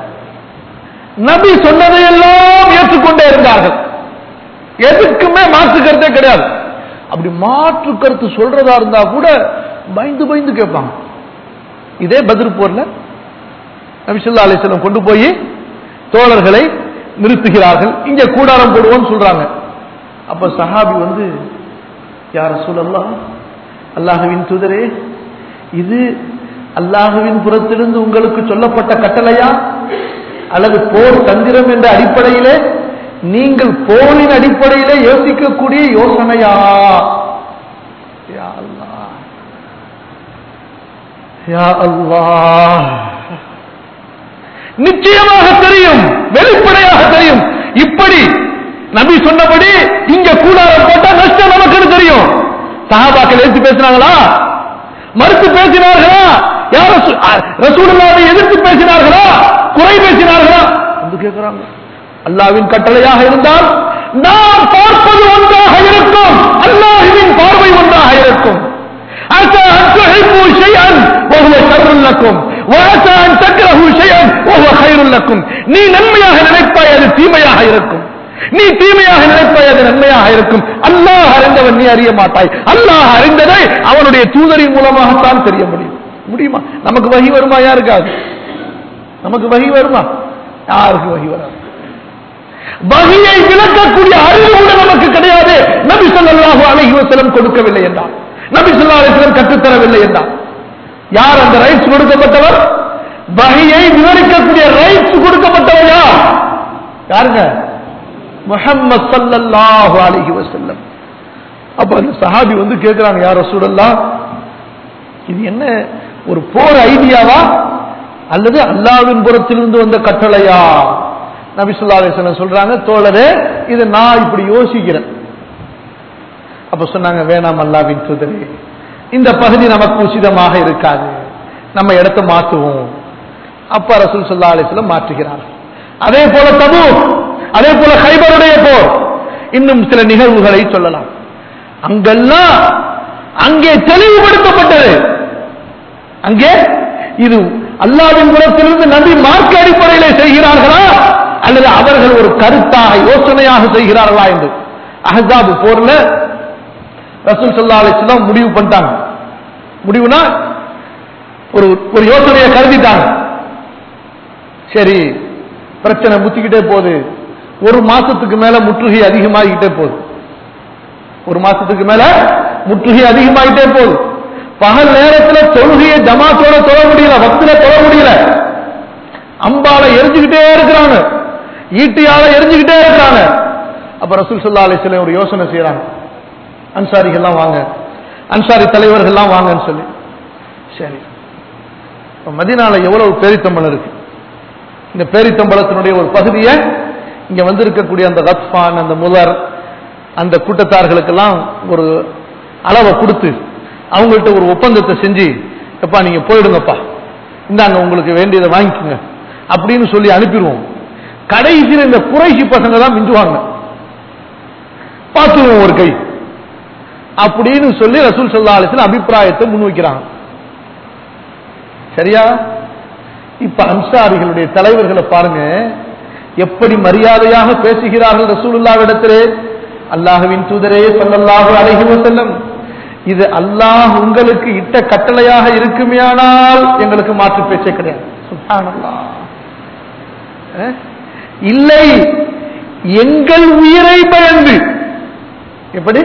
நபி சொன்னதையெல்லாம் ஏற்றுக்கொண்டே இருந்தார்கள் எதுக்குமே மாற்று கருத்தே கிடையாது அப்படி மாற்று கருத்து சொல்றதா இருந்தா கூட பயந்து பயந்து கேட்பாங்க இதே பத்ர் போர்ல நபிசுல்லா அலிஸ்லம் கொண்டு போய் தோழர்களை நிறுத்துகிறார்கள் இங்க கூடாரம் போடுவோம்னு சொல்றாங்க அப்ப சஹாபி வந்து யார சொல்லலாம் அல்லாஹுவின் தூதரே இது அல்லாஹுவின் புறத்திலிருந்து உங்களுக்கு சொல்லப்பட்ட கட்டளையா அல்லது போர் தந்திரம் என்ற அடிப்படையிலே நீங்கள் போரின் அடிப்படையிலே யோசிக்கக்கூடிய யோசனையா யா அல்லாஹ் யா அல்லாஹ் நிச்சயமாக தெரியும் வெளிப்படையாக தெரியும் இப்படி நபி சொன்னபடி இங்க கூடாரம் போட்டா நஷ்டம் நமக்குன்னு தெரியும் சஹாபாக்கள் எடுத்து பேசினாங்களா மறுத்து பேசினார்களா யார் ரசூலுல்லாவை எதிர்த்து பேசினார்களா குறை பேசினார்களா வந்து கேட்கிறாங்க அல்லாவின் கட்டளையாக இருந்தால் நாம் பார்ப்பது ஒன்றாக இருக்கும் அல்லாஹுவின் பார்வை ஒன்றாக இருக்கும் عسى أن تحبوا شيئا وهو شر لكم وعسى أن تكرهوا شيئا وهو خير لكم நீ நன்மையாக நினைப்பாய் அது தீமையாக இருக்கும் நீ தீமையாக நினைப்பாய் அது நன்மையாக இருக்கும் அல்லாஹ் அறிந்தவன் நீ அறிய மாட்டாய் அல்லாஹ் அறிந்ததை அவனுடைய தூதரின் மூலமாகத்தான் தெரிய முடியும் முடியுமா நமக்கு வகி வருமா யாருக்காது நமக்கு வகி வருமா யாருக்கு வகி வராது வகியை விளக்கக்கூடிய அறிவு கூட நமக்கு கிடையாது நபி ஸல்லல்லாஹு அலைஹி வஸல்லம் கொடுக்கவில்லை என்றார் நபி ஸல்லல்லாஹு அலைஹி வஸல்லம் கற்றுத்தரவில்லை என்றார் யார் அந்த ரைட்ஸ் கொடுக்கப்பட்டவர் வகியை விவரிக்கக்கூடிய ரைட்ஸ் கொடுக்கப்பட்டவர் யார் யாருங்க முஹம்மது ஸல்லல்லாஹு அலைஹி வஸல்லம் அப்ப அந்த சஹாபி வந்து கேக்குறாங்க யார் ரசூலல்லாஹ் இது என்ன ஒரு போர் ஐடியாவா அல்லது அல்லாவின் புறத்திலிருந்து வந்த கட்டளையா நபி ஸல்லல்லாஹு அலைஹி வஸல்லம் சொல்றாங்க தோழரே இது நான் இப்படி யோசிக்கிறேன் அப்ப சொன்னாங்க வேணாம் அல்லாவின் தூதரே இந்த பகுதி நமக்கு உச்சிதமாக இருக்காது நம்ம இடத்தை மாற்றுவோம் அப்ப ரசூல் ஸல்லல்லாஹு அலைஹி வஸல்லம் மாற்றுகிறார் அதே போல தபு அதே போல ஹைபருடைய போர் இன்னும் சில நிகழ்வுகளை சொல்லலாம் அங்கெல்லாம் அங்கே தெளிவுபடுத்தப்பட்டது அங்கே இது அல்லாவின் புறத்திலிருந்து நபி மார்க்க அடிப்படையிலே செய்கிறார்களா அல்லது அவர்கள் ஒரு கருத்தாக யோசனையாக செய்கிறார்களா என்று அஹாபு போர்ல ரசூல் சல்லா அலிஸ்லாம் முடிவு பண்ணிட்டாங்க முடிவுனா ஒரு ஒரு யோசனையை கருதிட்டாங்க சரி பிரச்சனை முத்திக்கிட்டே போகுது ஒரு மாசத்துக்கு மேல முற்றுகை அதிகமாகிக்கிட்டே போகுது ஒரு மாசத்துக்கு மேல முற்றுகை அதிகமாகிட்டே போகுது பகல் நேரத்துல தொழுகையை ஜமாத்தோட தொழ முடியல பக்தில தொழ முடியல அம்பால எரிஞ்சுக்கிட்டே இருக்கிறாங்க ஈட்டியால எரிஞ்சுக்கிட்டே இருக்கிறாங்க அப்ப ரசூல் சல்லா அலிஸ்லாம் ஒரு யோசனை செய்யறாங்க அன்சாரிகள்லாம் வாங்க அன்சாரி தலைவர்கள்லாம் வாங்கன்னு சொல்லி சரி இப்ப மதினால எவ்வளவு பேரித்தம்பளம் இருக்கு இந்த பேரித்தம்பளத்தினுடைய ஒரு பகுதியை இங்க வந்திருக்கக்கூடிய அந்த ரத்பான் அந்த முதர் அந்த கூட்டத்தார்களுக்கெல்லாம் ஒரு அளவை கொடுத்து அவங்கள்ட்ட ஒரு ஒப்பந்தத்தை செஞ்சு எப்பா நீங்க போயிடுங்கப்பா இந்தாங்க உங்களுக்கு வேண்டியதை வாங்கிக்கோங்க அப்படின்னு சொல்லி அனுப்பிடுவோம் கடைசியில் இந்த குறைசி பசங்க தான் மிஞ்சுவாங்க பார்த்துருவோம் ஒரு கை அப்படின்னு சொல்லி ரசூல் சல்லா அலிஸ்ல அபிப்பிராயத்தை முன்வைக்கிறாங்க சரியா இப்ப அன்சாரிகளுடைய தலைவர்களை பாருங்க எப்படி மரியாதையாக பேசுகிறார்கள் ரசூலுல்லாவிடத்திலே அல்லாஹுவின் தூதரே சொல்லல்லாஹு அலைஹி வஸல்லம் இது அல்லாஹ் உங்களுக்கு இட்ட கட்டளையாக இருக்குமேயானால் எங்களுக்கு மாற்று பேச்சே கிடையாது சுப்ஹானல்லாஹ் அஹ்? இல்லை எங்கள் உயிரை பயந்து எப்படி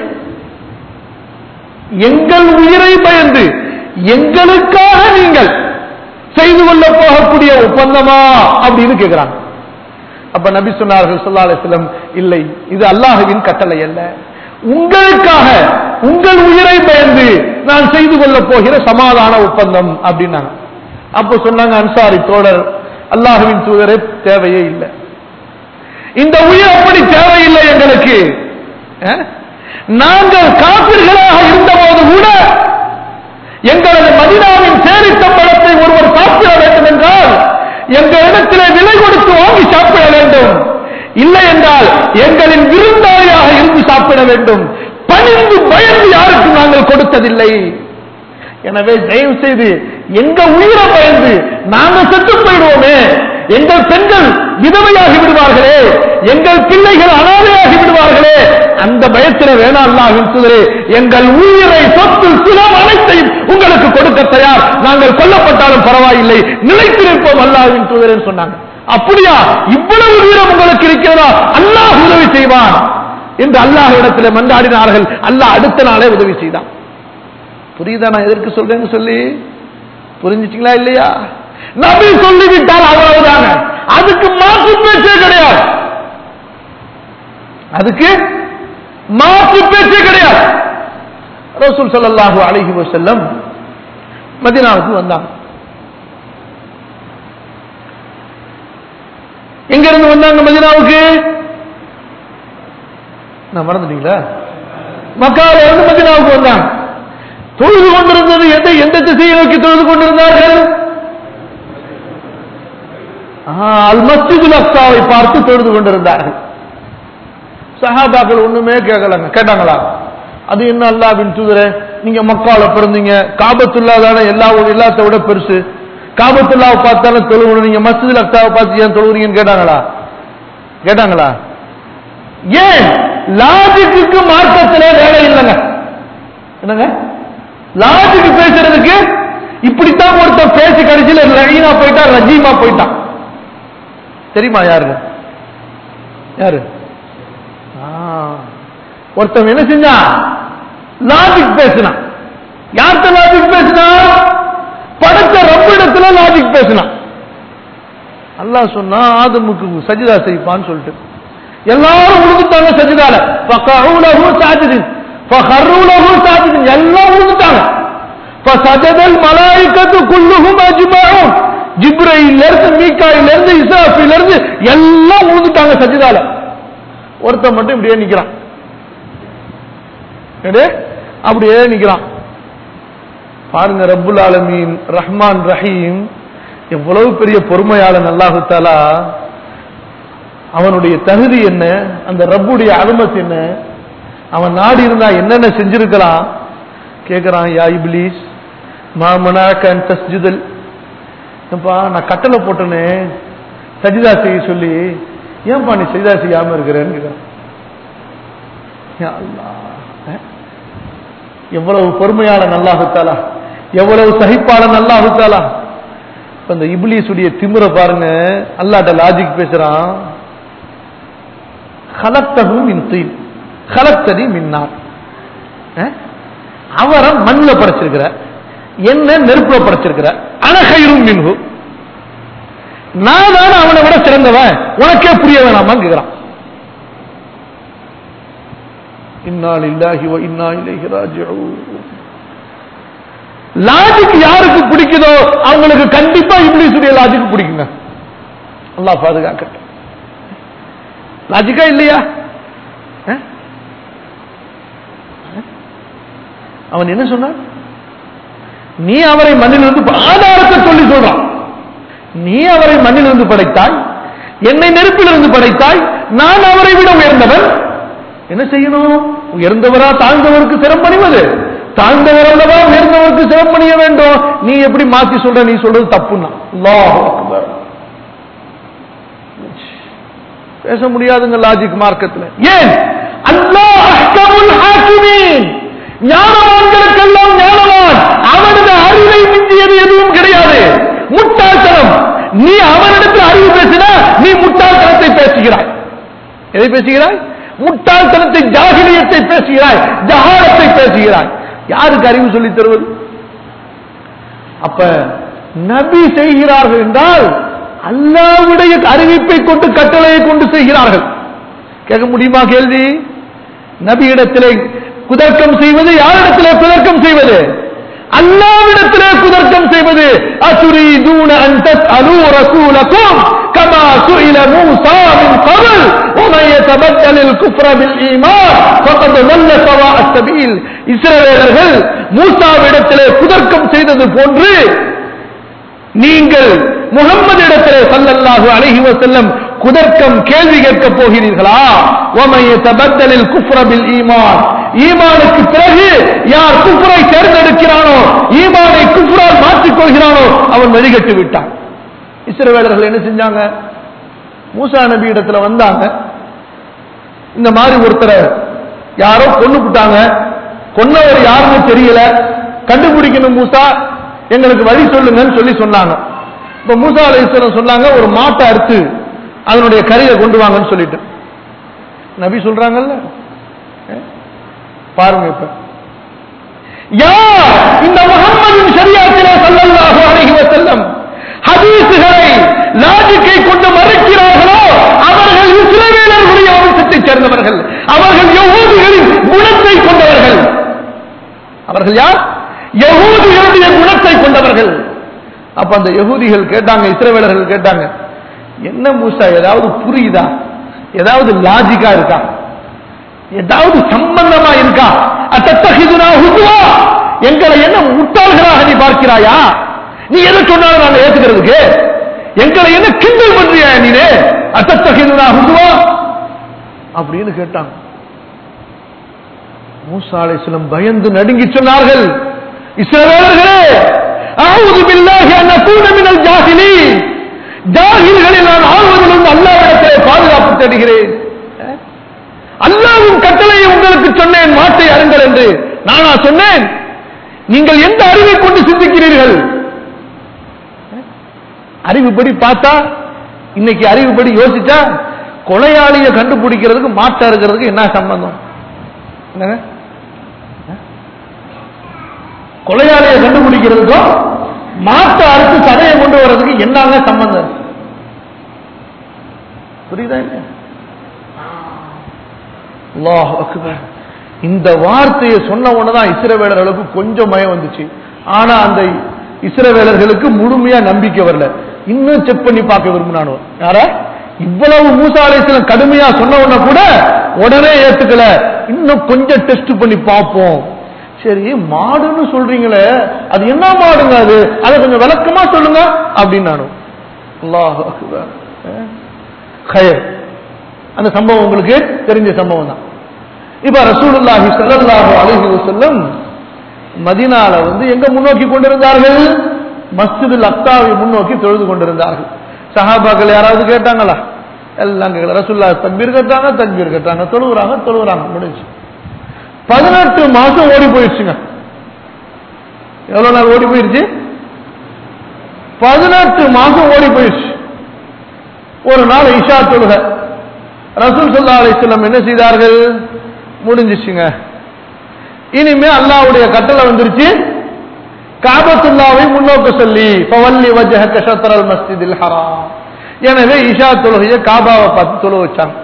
எங்கள் உயிரை பயந்து எங்களுக்காக நீங்கள் செய்து கொள்ள போகக்கூடிய ஒப்பந்தமா அப்படின்னு கேட்கிறாங்க அப்ப நபி சொன்னார்கள் ஸல்லல்லாஹு அலைஹி வஸல்லம் இல்லை இது அல்லாஹ்வின் கட்டளை அல்ல உங்களுக்காக உங்கள் உயிரை பயந்து நான் செய்து கொள்ள போகிற சமாதான ஒப்பந்தம் அப்படின்னாங்க அப்ப சொன்னாங்க அன்சாரி தோழர் அல்லாஹ்வின் தூதரே தேவையே இல்லை இந்த உயிர் அப்படி தேவையில்லை எங்களுக்கு அஹ்? நாங்கள் காப்பிர்களாக இருந்தபோது கூட எங்களது மதினாவின் சேரித்தம்பளத்தை ஒருவர் சாப்பிட வேண்டும் என்றால் எங்களிடத்திலே விலை கொடுத்து வாங்கி சாப்பிட வேண்டும் இல்லை என்றால் எங்களின் விருந்தாளியாக இருந்து சாப்பிட வேண்டும் பணிந்து பயந்து யாருக்கும் நாங்கள் கொடுத்ததில்லை எனவே தயவு செய்து எங்க உயிரை பயந்து நாங்க செத்து போயிடுவோமே எங்கள் பெண்கள் விதவையாகி விடுவார்களே எங்கள் பிள்ளைகள் அனாதையாகி விடுவார்களே அந்த பயத்தில் வேணாம் அல்லாஹ்வின் தூதரே எங்கள் உயிரை சொத்து சிலம் அனைத்தையும் உங்களுக்கு கொடுக்க தயார் நாங்கள் கொல்லப்பட்டாலும் பரவாயில்லை நிலைத்து நிற்போம் அல்லாஹ்வின் தூதரேன்னு சொன்னாங்க அப்படியா இவ்வளவு வீரம் உங்களுக்கு இருக்கிறதா அல்லாஹ் உதவி செய்வான் என்று அல்லாஹ் இடத்துல மன்றாடினார்கள் அல்லாஹ் அடுத்த நாளே உதவி செய்தான் புரியுதா நான் எதற்கு சொல்றேன்னு சொல்லி புரிஞ்சிட்டீங்களா இல்லையா நபி சொல்லிவிட்டால் அவ்வளவுதாங்க அதுக்கு மாற்று பேச்சே கிடையாது அதுக்கு மாற்று பேச்சே கிடையாது ரசூல் ஸல்லல்லாஹு அலைஹி வஸல்லம் மதீனாவுக்கு வந்தாங்க எங்க இருந்து வந்தாங்க மதினாவுக்கு நான் மறந்துட்டீங்களா மக்கால இருந்து மதினாவுக்கு வந்தாங்க தொழுது கொண்டிருந்தது எந்த எந்த திசையை நோக்கி தொழுது கொண்டிருந்தார்கள் அல் மஸ்ஜிதுல் அக்ஸாவை பார்த்து தொழுது கொண்டிருந்தார்கள் சஹாபாக்கள் ஒண்ணுமே கேட்கலங்க கேட்டாங்களா அது என்ன அல்லாவின் தூதரே நீங்க மக்கால பிறந்தீங்க காபத்துல்லா தானே எல்லா எல்லாத்த விட பெருசு காபத்துல்லாவை பார்த்தாலும் தொழுகணும் நீங்க மஸ்ஜிதுல் அக்ஸாவை பார்த்து ஏன் தொழுகிறீங்கன்னு கேட்டாங்களா கேட்டாங்களா ஏன் லாஜிக்கு மார்க்கத்திலே வேலை இல்லைங்க என்னங்க லாஜிக்கு பேசுறதுக்கு இப்படித்தான் ஒருத்தன் பேசி கடைசியில ரஹீனா போயிட்டான் ரஜீமா போயிட்டான் தெரியுமா யாரு யாரு ஆ, ஒருத்தன் என்ன செஞ்சான் லாஜிக் பேசினான் யார்கிட்ட லாஜிக் பேசினா படைச்ச ரப்பிடத்துல லாஜிக் பேசினான் அல்லாஹ் சொன்னா ஆதமுக்கு சஜிதா செய்ப்பான்னு சொல்லிட்டு எல்லாரும் உழுதுட்டாங்க சஜிதால ஃபகஉலஹு சாஜிதின் ஃபஹர்ருலஹு சாஜிதின் எல்லாம் உழுதுட்டாங்க ஃபசஜதல் மலாயிகத்து குல்லுஹும் அஜ்மஊன் ஜிப்ரையில இருந்து மீகாயில இருந்து இஸ்ராஃபில இருந்து எல்லாம் உழுதுட்டாங்க சஜிதால ஒருத்தன் மட்டும் இப்படியே நிக்கிறான் என்னது? அப்படியே நிக்கிறான் பாருங்க ரப்புல் ஆலமீன் ரஹ்மான் ரஹீம் எவ்வளவு பெரிய பொறுமையாளன் அல்லாஹு தாலா அவனுடைய தகுதி என்ன அந்த ரப்புடைய அலுமத் என்ன அவன் நாடி இருந்தா என்னென்ன செஞ்சிருக்கலாம் கேக்குறான் யா இப்லீஸ் மாமனாக்கன் தஸ்ஜுதல் ஏன்பா நான் கட்டளை போட்டனே சஜிதா செய்ய சொல்லி ஏன்பா நீ சஜிதா செய்யாம இருக்கிறேன்னு கேக்குறான் யா அல்லாஹ். அஹ்? எவ்வளவு பொறுமையாளன் அல்லாஹுத்தாலா எவ்வளவு சகிப்பாளன் அல்லாஹுத்தாலா இப்ப இந்த இப்லீஸுடைய திமிர பாருங்க அல்லாட்ட லாஜிக் பேசுறான் ஹலத்தகும் மின் தீன் ஹலத்ததி மின்னார் அவரை மண்ணில் படைச்சிருக்கிற என்ன நெருப்புல படைச்சிருக்கிற அனகைரும் மின்ஹு நான் தானே அவனை விட சிறந்தவன் உனக்கே புரிய வேணாமான்னு கேக்குறான் இன்னா லில்லாஹி வ இன்னா இலைஹி ராஜிஊன் லாஜிக் யாருக்கு பிடிக்குதோ அவங்களுக்கு கண்டிப்பா இப்ளீஸுடைய லாஜிக் பிடிக்குங்க அல்லாஹ் பாதுகாக்கட்டும் லாஜிக்கா இல்லையா அஹ்? அஹ்? அவன் என்ன சொன்னான் நீ அவரை மண்ணிலிருந்து ப- ஆதாரத்தை சொல்லி சொல்றான் நீ அவரை மண்ணிலிருந்து படைத்தாய் என்னை நெருப்பிலிருந்து படைத்தாய் நான் அவரை விட உயர்ந்தவன் என்ன செய்யணும் உயர்ந்தவரா தாழ்ந்தவருக்கு சிரம் பணிவது தாழ்ந்தவர் அல்லவா உயர்ந்தவருக்கு சிரம் பணிய வேண்டும் நீ எப்படி மாத்தி சொல்ற நீ சொல்றது தப்புன்னா அல்லாஹ் அக்பர் பேச முடியாதுங்க லாஜிக் மார்க்கத்துல ஏன் அல்லாஹ் அஹ்கமுல் ஹாக்கிமீன் ஞானவான்களுக்கெல்லாம் ஞானவான் அவனது அறிவை மிஞ்சியது எதுவும் கிடையாது முட்டாள்தனம் நீ அவனிடத்தில் அறிவு பேசினா நீ முட்டாள்தனத்தை பேசுகிறாய் எதை பேசுகிறாய் முட்டாள்தனத்தை ஜாகிலியத்தை பேசுகிறாய் ஜஹாலத்தை பேசுகிறாய் யாருக்கு அறிவு சொல்லித் தருவது அப்ப நபி செய்கிறார்கள் என்றால் அல்லாவுடைய அறிவிப்பை கொண்டு கட்டளையை கொண்டு செய்கிறார்கள் கேட்க முடியுமா கேள்வி நபியிடத்திலே குதர்க்கம் செய்வது யாரிடத்திலே குதர்க்கம் செய்வது அல்லாவிடத்திலே குதர்க்கம் செய்வது அசுரீதூன அன் தஸ்அலூ ரசூலக்கும் கமா சுஇல மூசா மின் قبل ومن يتبدل الكفر بالايمان فقد ضل سواء السبيل இஸ்ரவேலர்கள் மூசாவிடத்திலே குதர்க்கம் செய்தது போன்று நீங்கள் முகம்மது இடத்திலே சல்லல்லாஹு அலைஹி வஸல்லம் குதர்க்கம் கேள்வி கேட்கப் போகிறீர்களா ومن يتبدل الكفر بالايمان ஈமானுக்கு பிறகு யார் குஃப்ரை தேர்ந்தெடுக்கிறானோ ஈமானை குஃப்ரால் மாற்றிக் கொள்கிறானோ அவன் வழிகட்டு விட்டான் இஸ்ரவேலர்கள் என்ன செஞ்சாங்க மூசா நபி இடத்துல வந்தாங்க இந்த மாதிரி ஒருத்தரை யாரோ கொண்டு விட்டாங்க கொன்னவர் யாருன்னு தெரியல கண்டுபிடிக்கணும் மூசா எங்களுக்கு வழி சொல்லுங்கன்னு சொல்லி சொன்னாங்க இப்ப மூசா அலைஹிஸ்ஸலாம் சொன்னாங்க ஒரு மாட்டை அறுத்து அதனுடைய கறியை கொண்டு வாங்கன்னு சொல்லிட்டு நபி சொல்றாங்கல்ல அஹ், பாருங்க இப்ப யார் இந்த முகம்மதின் ஷரியாத்திலே ஸல்லல்லாஹு அலைஹி வஸல்லம் ஹதீஸுகளை லாஜிக்கை கொண்டு மறுக்கிறார்களோ அவர்கள் இஸ்ரவேலர்களுடைய வம்சத்தைச் சேர்ந்தவர்கள் அவர்கள் யகூதிகளின் குணத்தை கொண்டவர்கள் அவர்கள் யார் யகூதிகளுடைய குணத்தை கொண்டவர்கள் அப்ப அந்த யகூதிகள் கேட்டாங்க இஸ்ரவேலர்கள் கேட்டாங்க என்ன மூசா ஏதாவது புரியுதா ஏதாவது லாஜிக்கா இருக்கா ஏதாவது சம்பந்தமா இருக்கா அத்தத்தகிதுனா ஹுதுவா எங்களை என்ன முட்டாள்களாக நீ பார்க்கிறாயா நீ எதை சொன்னாலும் நாங்க ஏத்துக்கிறதுக்கு எங்களை என்ன கிண்டல் பண்றியா நீனே அத்தத்தகிதுனா ஹுதுவா அப்படின்னு கேட்டாங்க மூசா அலைஹிஸ்ஸலாம் பயந்து நடுங்கி சொன்னார்கள் இஸ்ரவேலர்களே அஊது பில்லாஹி அன் அகூன மினல் ஜாஹிலீன் ஜாஹில்களில் நான் ஆழ்வதிலிருந்து அல்லாஹ்விடத்திலே பாதுகாப்பு தேடுகிறேன் அல்லாஹ்வின் கட்டளையை உங்களுக்கு சொன்னேன் மாட்டை அருங்கள் என்று நானா சொன்னேன் நீங்கள் எந்த அறிவை கொண்டு சிந்திக்கிறீர்கள் அறிவுப்படி பார்த்தா இன்னைக்கு அறிவுப்படி யோசிச்சா கொலையாளியை கண்டுபிடிக்கிறதுக்கு மாட்டா இருக்கிறதுக்கு என்ன சம்பந்தம் என்னங்க கொலையாளியை கண்டுபிடிக்கிறதுக்கும் மாட்டை அறுத்து சதையை கொண்டு வர்றதுக்கு என்னங்க சம்பந்தம் புரியுதா இல்லையா அல்லாஹ் அக்பர் இந்த வார்த்தையை சொன்ன உடனே இஸ்ரவேலர்களுக்கு கொஞ்சம் பயம் வந்துச்சு ஆனா அந்த இஸ்ரவேலர்களுக்கு முழுமையா நம்பிக்கை வரல இன்னும் செக் பண்ணி பார்க்க விரும்பினானோ யார இவ்வளவு மூசாலேசனம் கடுமையா சொன்ன உடனே கூட உடனே ஏத்துக்கல இன்னும் கொஞ்சம் டெஸ்ட் பண்ணி பார்ப்போம் சரி மாடுன்னு சொல்றீங்களே அது என்ன மாடுங்க அது அதை கொஞ்சம் விளக்கமா சொல்லுங்க அப்படின்னு நானும் அல்லாஹ் அக்பர். அஹ். கயர் அந்த சம்பவம் உங்களுக்கு தெரிஞ்ச சம்பவம் தான் இப்ப ரசூலுல்லாஹி ஸல்லல்லாஹு அலைஹி வஸல்லம் மதீனால வந்து எங்க முன்னோக்கி கொண்டிருந்தார்கள் மஸ்ஜிதுல் அக்தாவை முன்னோக்கி தொழுது கொண்டிருந்தார்கள் சஹாபாக்கள் யாராவது கேட்டாங்களா எல்லாம் கேட்கல ரசூல்லா தக்பீர் கட்டாங்க தக்பீர் கட்டாங்க தொழுகிறாங்க தொழுகிறாங்க முடிஞ்சு பதினெட்டு மாசம் ஓடி போயிடுச்சுங்க எவ்வளவு நாள் ஓடி போயிடுச்சு பதினெட்டு மாசம் ஓடி போயிடுச்சு ஒரு நாள் இஷா தொழுக ரசூல் சல்லா அலிஸ்லாம் என்ன செய்தார்கள் முடிஞ்சிச்சுங்க இனிமே அல்லாவுடைய கட்டளை வந்துருச்சு காபத்துல்லாவை முன்னோக்க சொல்லி பவல்லி வஜஹக ஷத்ரல் மஸ்ஜிதில் ஹராம் எனவே இஷா தொழுகையை காபாவை பார்த்து தொழு வச்சாங்க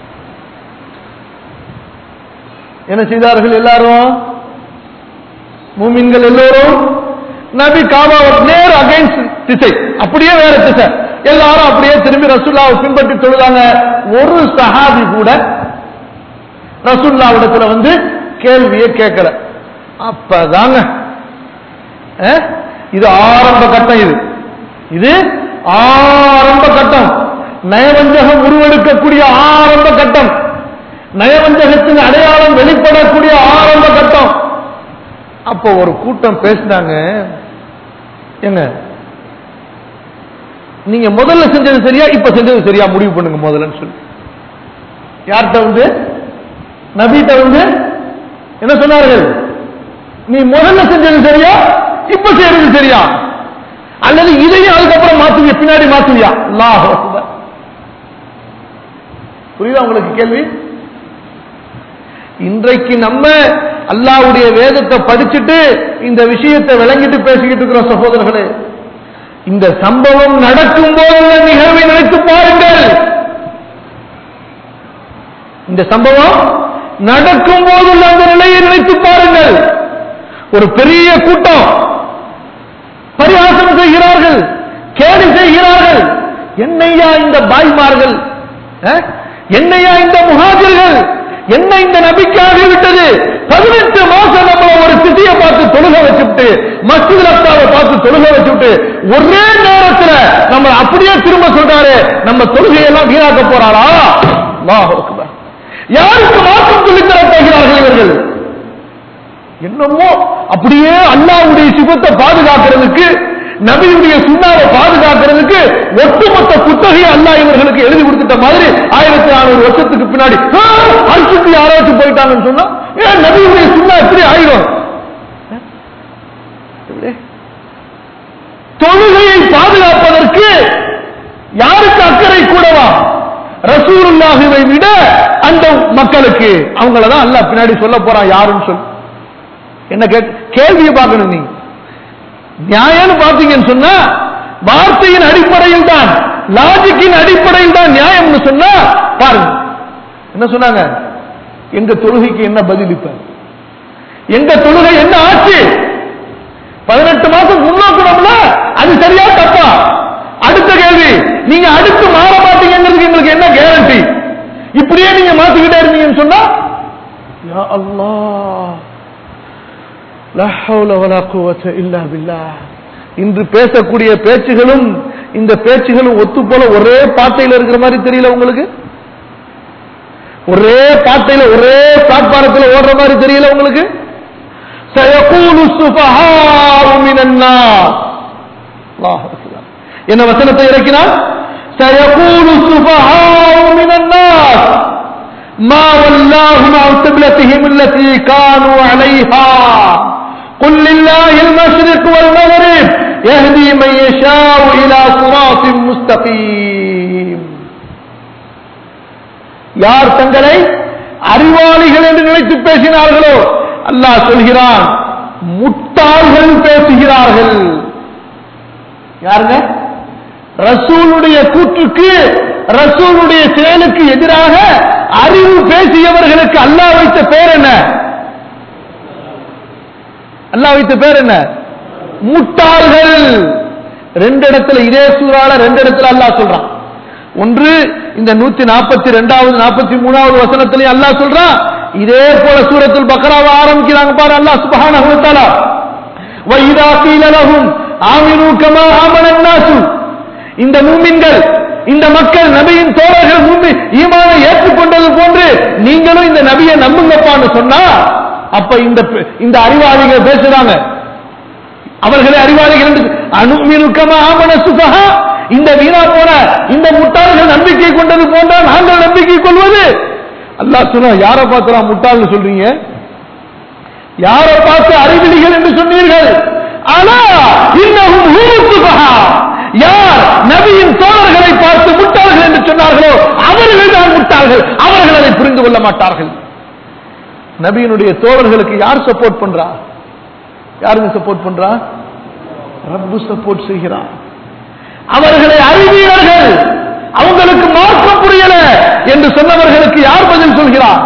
என்ன செய்தார்கள் எல்லாரும் மூமின்கள் எல்லோரும் நபி காபாவை நேர் அகைன்ஸ்ட் திசை அப்படியே வேற திசை எல்லாரும் அப்படியே திரும்பி ரசூல்லாவை பின்பற்றி தொழுதாங்க ஒரு சஹாபி கூட ரசூல்லாவிடத்துல வந்து கேள்வியை கேட்கல அப்பதாங்க அஹ், இது ஆரம்ப கட்டம் இது இது ஆரம்ப கட்டம் நயவஞ்சகம் உருவெடுக்கக்கூடிய ஆரம்ப கட்டம் நயவஞ்சகத்தின் அடையாளம் வெளிப்படக்கூடிய ஆரம்ப கட்டம் அப்போ ஒரு கூட்டம் பேசினாங்க என்ன நீங்க முதல்ல செஞ்சது சரியா இப்ப செஞ்சது சரியா முடிவு பண்ணுங்க முதல்லன்னு சொல்லி யார்கிட்ட வந்து நபிட்ட வந்து என்ன சொன்னார்கள் நீ முதல்ல செஞ்சது சரியா இப்ப செய்யறது சரியா அல்லது இதையும் அதுக்கப்புறம் மாத்துவியா பின்னாடி மாத்துவியா அல்லாஹ் அக்பர். புரியுதா உங்களுக்கு கேள்வி இன்றைக்கு நம்ம அல்லாஹ்வுடைய வேதத்தை படிச்சுட்டு இந்த விஷயத்தை விளங்கிட்டு பேசிக்கிட்டு இருக்கிறோம் சகோதரர்களே இந்த சம்பவம் நடக்கும் போதுள்ள நிகழ்வை நினைத்து பாருங்கள் இந்த சம்பவம் நடக்கும் போதுள்ள அந்த நிலையை நினைத்து பாருங்கள் ஒரு பெரிய கூட்டம் பரிகாசம் செய்கிறார்கள் கேலி செய்கிறார்கள் என்னையா இந்த பாய்மார்கள் அஹ்? என்னையா இந்த முகாஜர்கள் என்ன இந்த நபிக்காக விட்டது பதினெட்டு மாசம் நம்மள ஒரு திசையை பார்த்து தொழுக வச்சுட்டு மஸ்ஜித் அக்தாவை பார்த்து தொழுக வச்சுட்டு ஒரே நேரத்துல நம்ம அப்படியே திரும்ப சொல்றாரு நம்ம தொழுகையெல்லாம் வீணாக்க போறாளா அல்லாஹ் அக்பர். யாருக்கு மாற்றம் சொல்லித் தர போகிறார்கள் இவர்கள் என்னமோ அப்படியே அல்லாவுடைய சிவத்தை பாதுகாக்கிறதுக்கு நபியுடைய சுண்ணாவை பாதுகாக்கிறதுக்கு ஒட்டுமொத்த புத்தகையை அல்லாஹ் இவர்களுக்கு எழுதி கொடுத்துட்ட மாதிரி ஆயிரத்தி நானூறு வருஷத்துக்கு பின்னாடி ஆ, அழிச்சுட்டு யாராச்சும் போயிட்டாங்கன்னு சொன்னா ஏன் நபியுடைய சுண்ணா எப்படி ஆயிடும் எப்படி? தொழுகையை பாதுகாப்பதற்கு யாருக்கு அக்கறை கூடவா ரசூலுல்லாஹுவை விட அந்த மக்களுக்கு அவங்களதான் அல்லாஹ் பின்னாடி சொல்ல போறான் யாருன்னு சொல்லி என்ன கேட் கேள்வியை பார்க்கணும் நீங்க நியாயம்னு பார்த்தீங்கன்னு சொன்னா வார்த்தையின் அடிப்படையில் தான் லாஜிக்கின் அடிப்படையில் தான் நியாயம்னு சொன்னா பாருங்க என்ன சொன்னாங்க எங்க தொழுகைக்கு என்ன பதில் இப்ப எங்க தொழுகை என்ன ஆச்சு பதினெட்டு மாசம் முன்னோக்கணும்ல அது சரியா தப்பா அடுத்த கேள்வி நீங்க அடுத்து மாற இப்படியே நீங்க மாத்திக்கிட்டே இருந்தீங்கன்னு சொன்னா யா அல்லாஹ் லா ஹவுல வலா குவத்த இல்லா பில்லாஹ் இன்று பேசக்கூடிய பேச்சுகளும் இந்த பேச்சுகளும் ஒத்து போல ஒரே பாட்டையில இருக்கிற மாதிரி தெரியல உங்களுக்கு ஒரே பாட்டையில ஒரே பிளாட்பாரத்தில் ஓடுற மாதிரி தெரியல உங்களுக்கு سيقول السفهاء من الناس الله أكبر என்ன வசனத்தை இறக்கினார் سيقول السفهاء من الناس ما ولاهم عن قبلتهم التي كانوا عليها قل لله المشرق والمغرب يهدي من يشاء إلى صراط مستقيم யார் தங்களை அறிவாளிகள் என்று நினைத்து பேசினார்களோ அல்லாஹ் சொல்கிறான் முட்டாள்கள் பேசுகிறார்கள் யாருங்க ரசூலுடைய கூற்றுக்கு ரசூலுடைய செயலுக்கு எதிராக அறிவு பேசியவர்களுக்கு அல்லாஹ் வைத்த பேர் என்ன அல்லாஹ் வைத்த பேர் என்ன முட்டாள்கள் ரெண்டு இடத்துல இதே சூறால ரெண்டு இடத்துல அல்லாஹ் சொல்றான் ஒன்று இந்த நூத்தி நாற்பத்தி ரெண்டாவது நாற்பத்தி மூணாவது வசனத்திலையும் அல்லாஹ் சொல்றான் இதே போல சூரத்துல் பக்ராவை ஆரம்பிக்கிறாங்க பாரு அல்லாஹ் சுபஹானஹு வ தஆலா வைதா கீல லஹும் ஆமினு கமா ஆமன நாசு இந்த மூமின்கள் இந்த மக்கள் நபியின் தோழர்கள் மூமி ஈமானை ஏற்றுக்கொண்டது போன்று நீங்களும் இந்த நபியை நம்புங்கப்பான்னு சொன்னா அப்ப இந்த பெ- இந்த அறிவாளிகள் பேசுறாங்க அவர்களே அறிவாளிகள் என்று அனுமினுக்கமா ஆமன சுபஹா இந்த வீணா போன இந்த முட்டாள்கள் நம்பிக்கை கொண்டது போன்றா நாங்கள் நம்பிக்கை கொள்வது அல்லாஹ் சொன்னா யாரை பார்த்து முட்டாள்னு சொல்றீங்க யாரை பார்த்து அறிவிலிகள் என்று சொன்னீர்கள் ஆனா இன்னமும் ஹூசுபஹா யார் நபியின் தோழர்களை பார்த்து முட்டாள்கள் என்று சொன்னார்களோ அவர்கள் தான் முட்டாள்கள் அவர்கள் அதை புரிந்து கொள்ள மாட்டார்கள் நபியினுடைய தோழர்களுக்கு யார் சப்போர்ட் பண்றா யாருங்க சப்போர்ட் பண்றா ரப்பு சப்போர்ட் செய்கிறான் அவர்களை அறிவியர்கள் அவங்களுக்கு மார்க்கம் புரியல என்று சொன்னவர்களுக்கு யார் பதில் சொல்கிறார்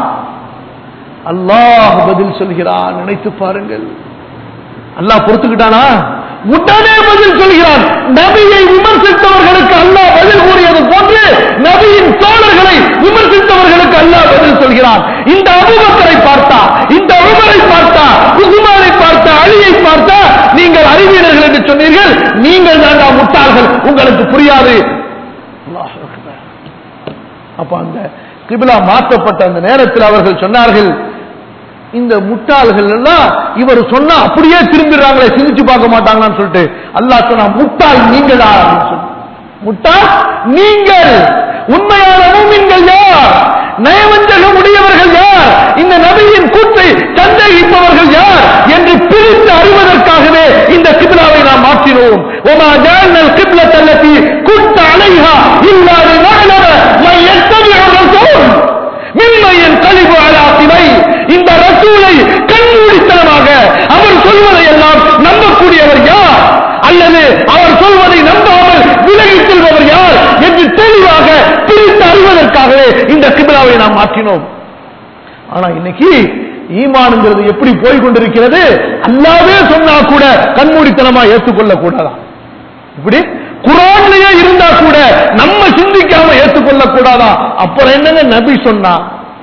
அல்லாஹ் பதில் சொல்கிறான் நினைத்து பாருங்கள் அல்லாஹ் பொறுத்துக்கிட்டானா உடனே பதில் சொல்கிறான் நபியை விமர்சித்தவர்களுக்கு அல்லாஹ் பதில் கூறியது போன்று நபியின் தோழர்களை விமர்சித்தவர்களுக்கு அல்லாஹ் பதில் சொல்கிறான் இந்த அபுபக்கரை பார்த்தா இந்த உமரை பார்த்தா உஸ்மானை பார்த்தா அலியை பார்த்தா நீங்கள் அறிவியர்கள் என்று சொன்னீர்கள் நீங்கள் தாண்டா முட்டாள்கள் உங்களுக்கு புரியாது அல்லாஹ் அக்பர். அப்ப அந்த கிபிலா மாற்றப்பட்ட அந்த நேரத்தில் அவர்கள் சொன்னார்கள் இந்த முட்டாள்கள் எல்லாம் இவர் சொன்னா அப்படியே திரும்பிடுறாங்களே சிந்திச்சு பார்க்க மாட்டாங்களான்னு சொல்லிட்டு அல்லாஹ் சொன்னா முட்டாள் நீங்களா அப்படின்னு சொல்லி முட்டாள் நீங்கள் உண்மையான மூமின்கள் யார் நயவஞ்சகம் உடையவர்கள் யார் இந்த நபியின் கூற்றை சந்தேகிப்பவர்கள் யார் என்று பிரித்து அறிவதற்காகவே இந்த கிபிலாவை நாம் மாற்றினோம் وما جعلنا القبلة التي كنت عليها إلا لنعلم من يتبع الرسول மின்மை என் கழிவு அலாசிவை இந்த ரசூலை கண்மூடித்தனமாக அவர் சொல்வதை எல்லாம் நம்பக்கூடியவர் யார் அல்லது அவர் சொல்வதை நம்பாமல் விலகிச் செல்பவர் யார் என்று தெளிவாக பிரித்து அறிவதற்காகவே இந்த கிபிலாவை நாம் மாற்றினோம் ஆனா இன்னைக்கு ஈமானுங்கிறது எப்படி போய் கொண்டிருக்கிறது அல்லாவே சொன்னா கூட கண்மூடித்தனமா ஏற்றுக்கொள்ள கூடாதான் இப்படி குரான்லயே இருந்தா கூட நம்ம சிந்திக்காம ஏற்றுக்கொள்ள கூடாதா அப்புறம் என்னங்க நபி சொன்னா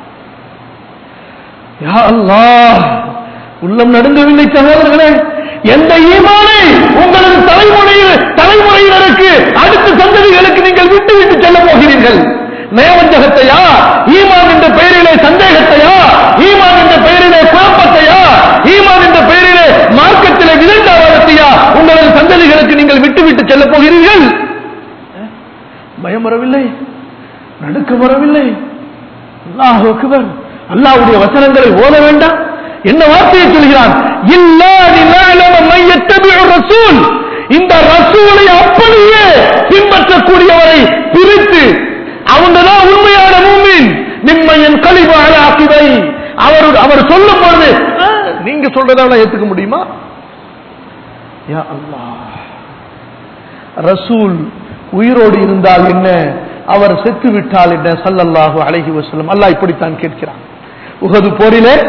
யா அல்லாஹ் உள்ளம் நடுங்கவில்லை சகோதரர்களே எந்த ஈமானை உங்களது தலைமுறையில் தலைமுறையினருக்கு அடுத்த சந்ததிகளுக்கு நீங்கள் விட்டு விட்டு செல்ல போகிறீர்கள் நயவஞ்சகத்தையா ஈமான் என்ற பெயரிலே சந்தேகத்தையா ஈமான் என்ற பெயரிலே குழப்பத்தையா ஈமான் என்ற பெயரிலே மார்க்கத்திலே விதண்டாவாதத்தையா உங்களது சந்ததிகளுக்கு நீங்கள் விட்டு விட்டு செல்ல போகிறீர்கள் பயம் வரவில்லை நடுக்க வரவில்லை அல்லாஹ் அக்பர் அல்லாஹ்வுடைய வசனங்களை ஓத வேண்டாம் என்ன வார்த்தையை சொல்கிறான் இல்லா நிலாலம மையத்தபிஉ ரசூல் இந்த ரசூலை அப்படியே பின்பற்றக்கூடியவரை பிரித்து அவங்க தான் உண்மையான மூமின் நிம்மையன் கழிவு அலாக்கிவை அவர் அவர் சொல்லும் பொழுது "ஆ, நீங்க சொல்றதால ஏத்துக்க முடியுமா யா அல்லாஹ் ரசூல் உயிரோடு இருந்தால் என்ன அவர் செத்து விட்டால் என்ன சல்லல்லாஹு அலைஹி வஸல்லம் அல்லாஹ் இப்படித்தான் கேட்கிறான் உகது போரிலே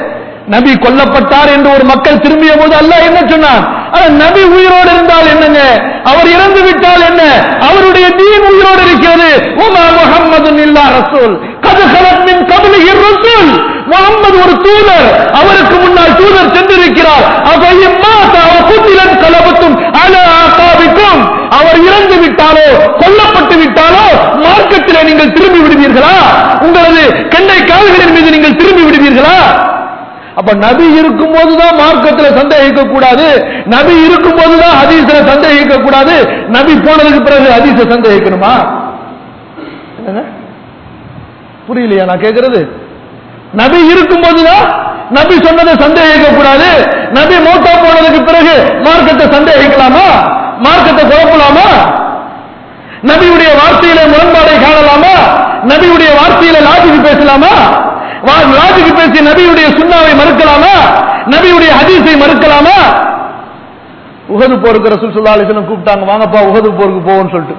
நபி கொல்லப்பட்டார் என்று ஒரு மக்கள் திரும்பிய போது அல்லாஹ் என்ன சொன்னான் ஆனா நபி உயிரோடு இருந்தால் என்னங்க அவர் இறந்து விட்டால் என்ன அவருடைய தீன் உயிரோடு இருக்கிறது உமா முஹம்மது இல்லா ரசூல் கது கலத் மின் கபலிஹி ரசூல் முகம்மது ஒரு தூதர் அவருக்கு முன்னால் தூதர் சென்றிருக்கிறார் அவையும் குத்திலன் கலபத்தும் அல ஆசாபிக்கும் அவர் இறந்து விட்டாலோ கொல்லப்பட்டு விட்டாலோ மார்க்கத்திலே நீங்கள் திரும்பி விடுவீர்களா உங்களது கெண்டை கால்களின் மீது நீங்கள் திரும்பி விடுவீர்களா அப்ப நபி இருக்கும் போதுதான் மார்க்கத்தில் சந்தேகிக்க கூடாது நபி இருக்கும் போதுதான் ஹதீஸ்ல சந்தேகிக்க கூடாது நபி போனதுக்கு பிறகு ஹதீஸ சந்தேகிக்கணுமா என்னங்க? புரியலையா நான் கேட்கறது நபி இருக்கும் போதுதான் நபி சொன்னதை சந்தேகிக்க கூடாது நபி மோட்டா போனதுக்கு பிறகு மார்க்கத்தை சந்தேகிக்கலாமா மார்க்கத்தை குழப்பலாமா நபியுடைய வார்த்தையில முரண்பாடை காணலாமா நபியுடைய வார்த்தையில லாஜிக்கு பேசலாமா வா- லாஜிக்கு பேசி நபியுடைய சுண்ணாவை மறுக்கலாமா நபியுடைய ஹதீஸை மறுக்கலாமா உகது போருக்கு ரசூல் ஸல்லல்லாஹு அலைஹி வஸல்லம் கூப்பிட்டாங்க வாங்கப்பா உகது போருக்கு போவோம்னு சொல்லிட்டு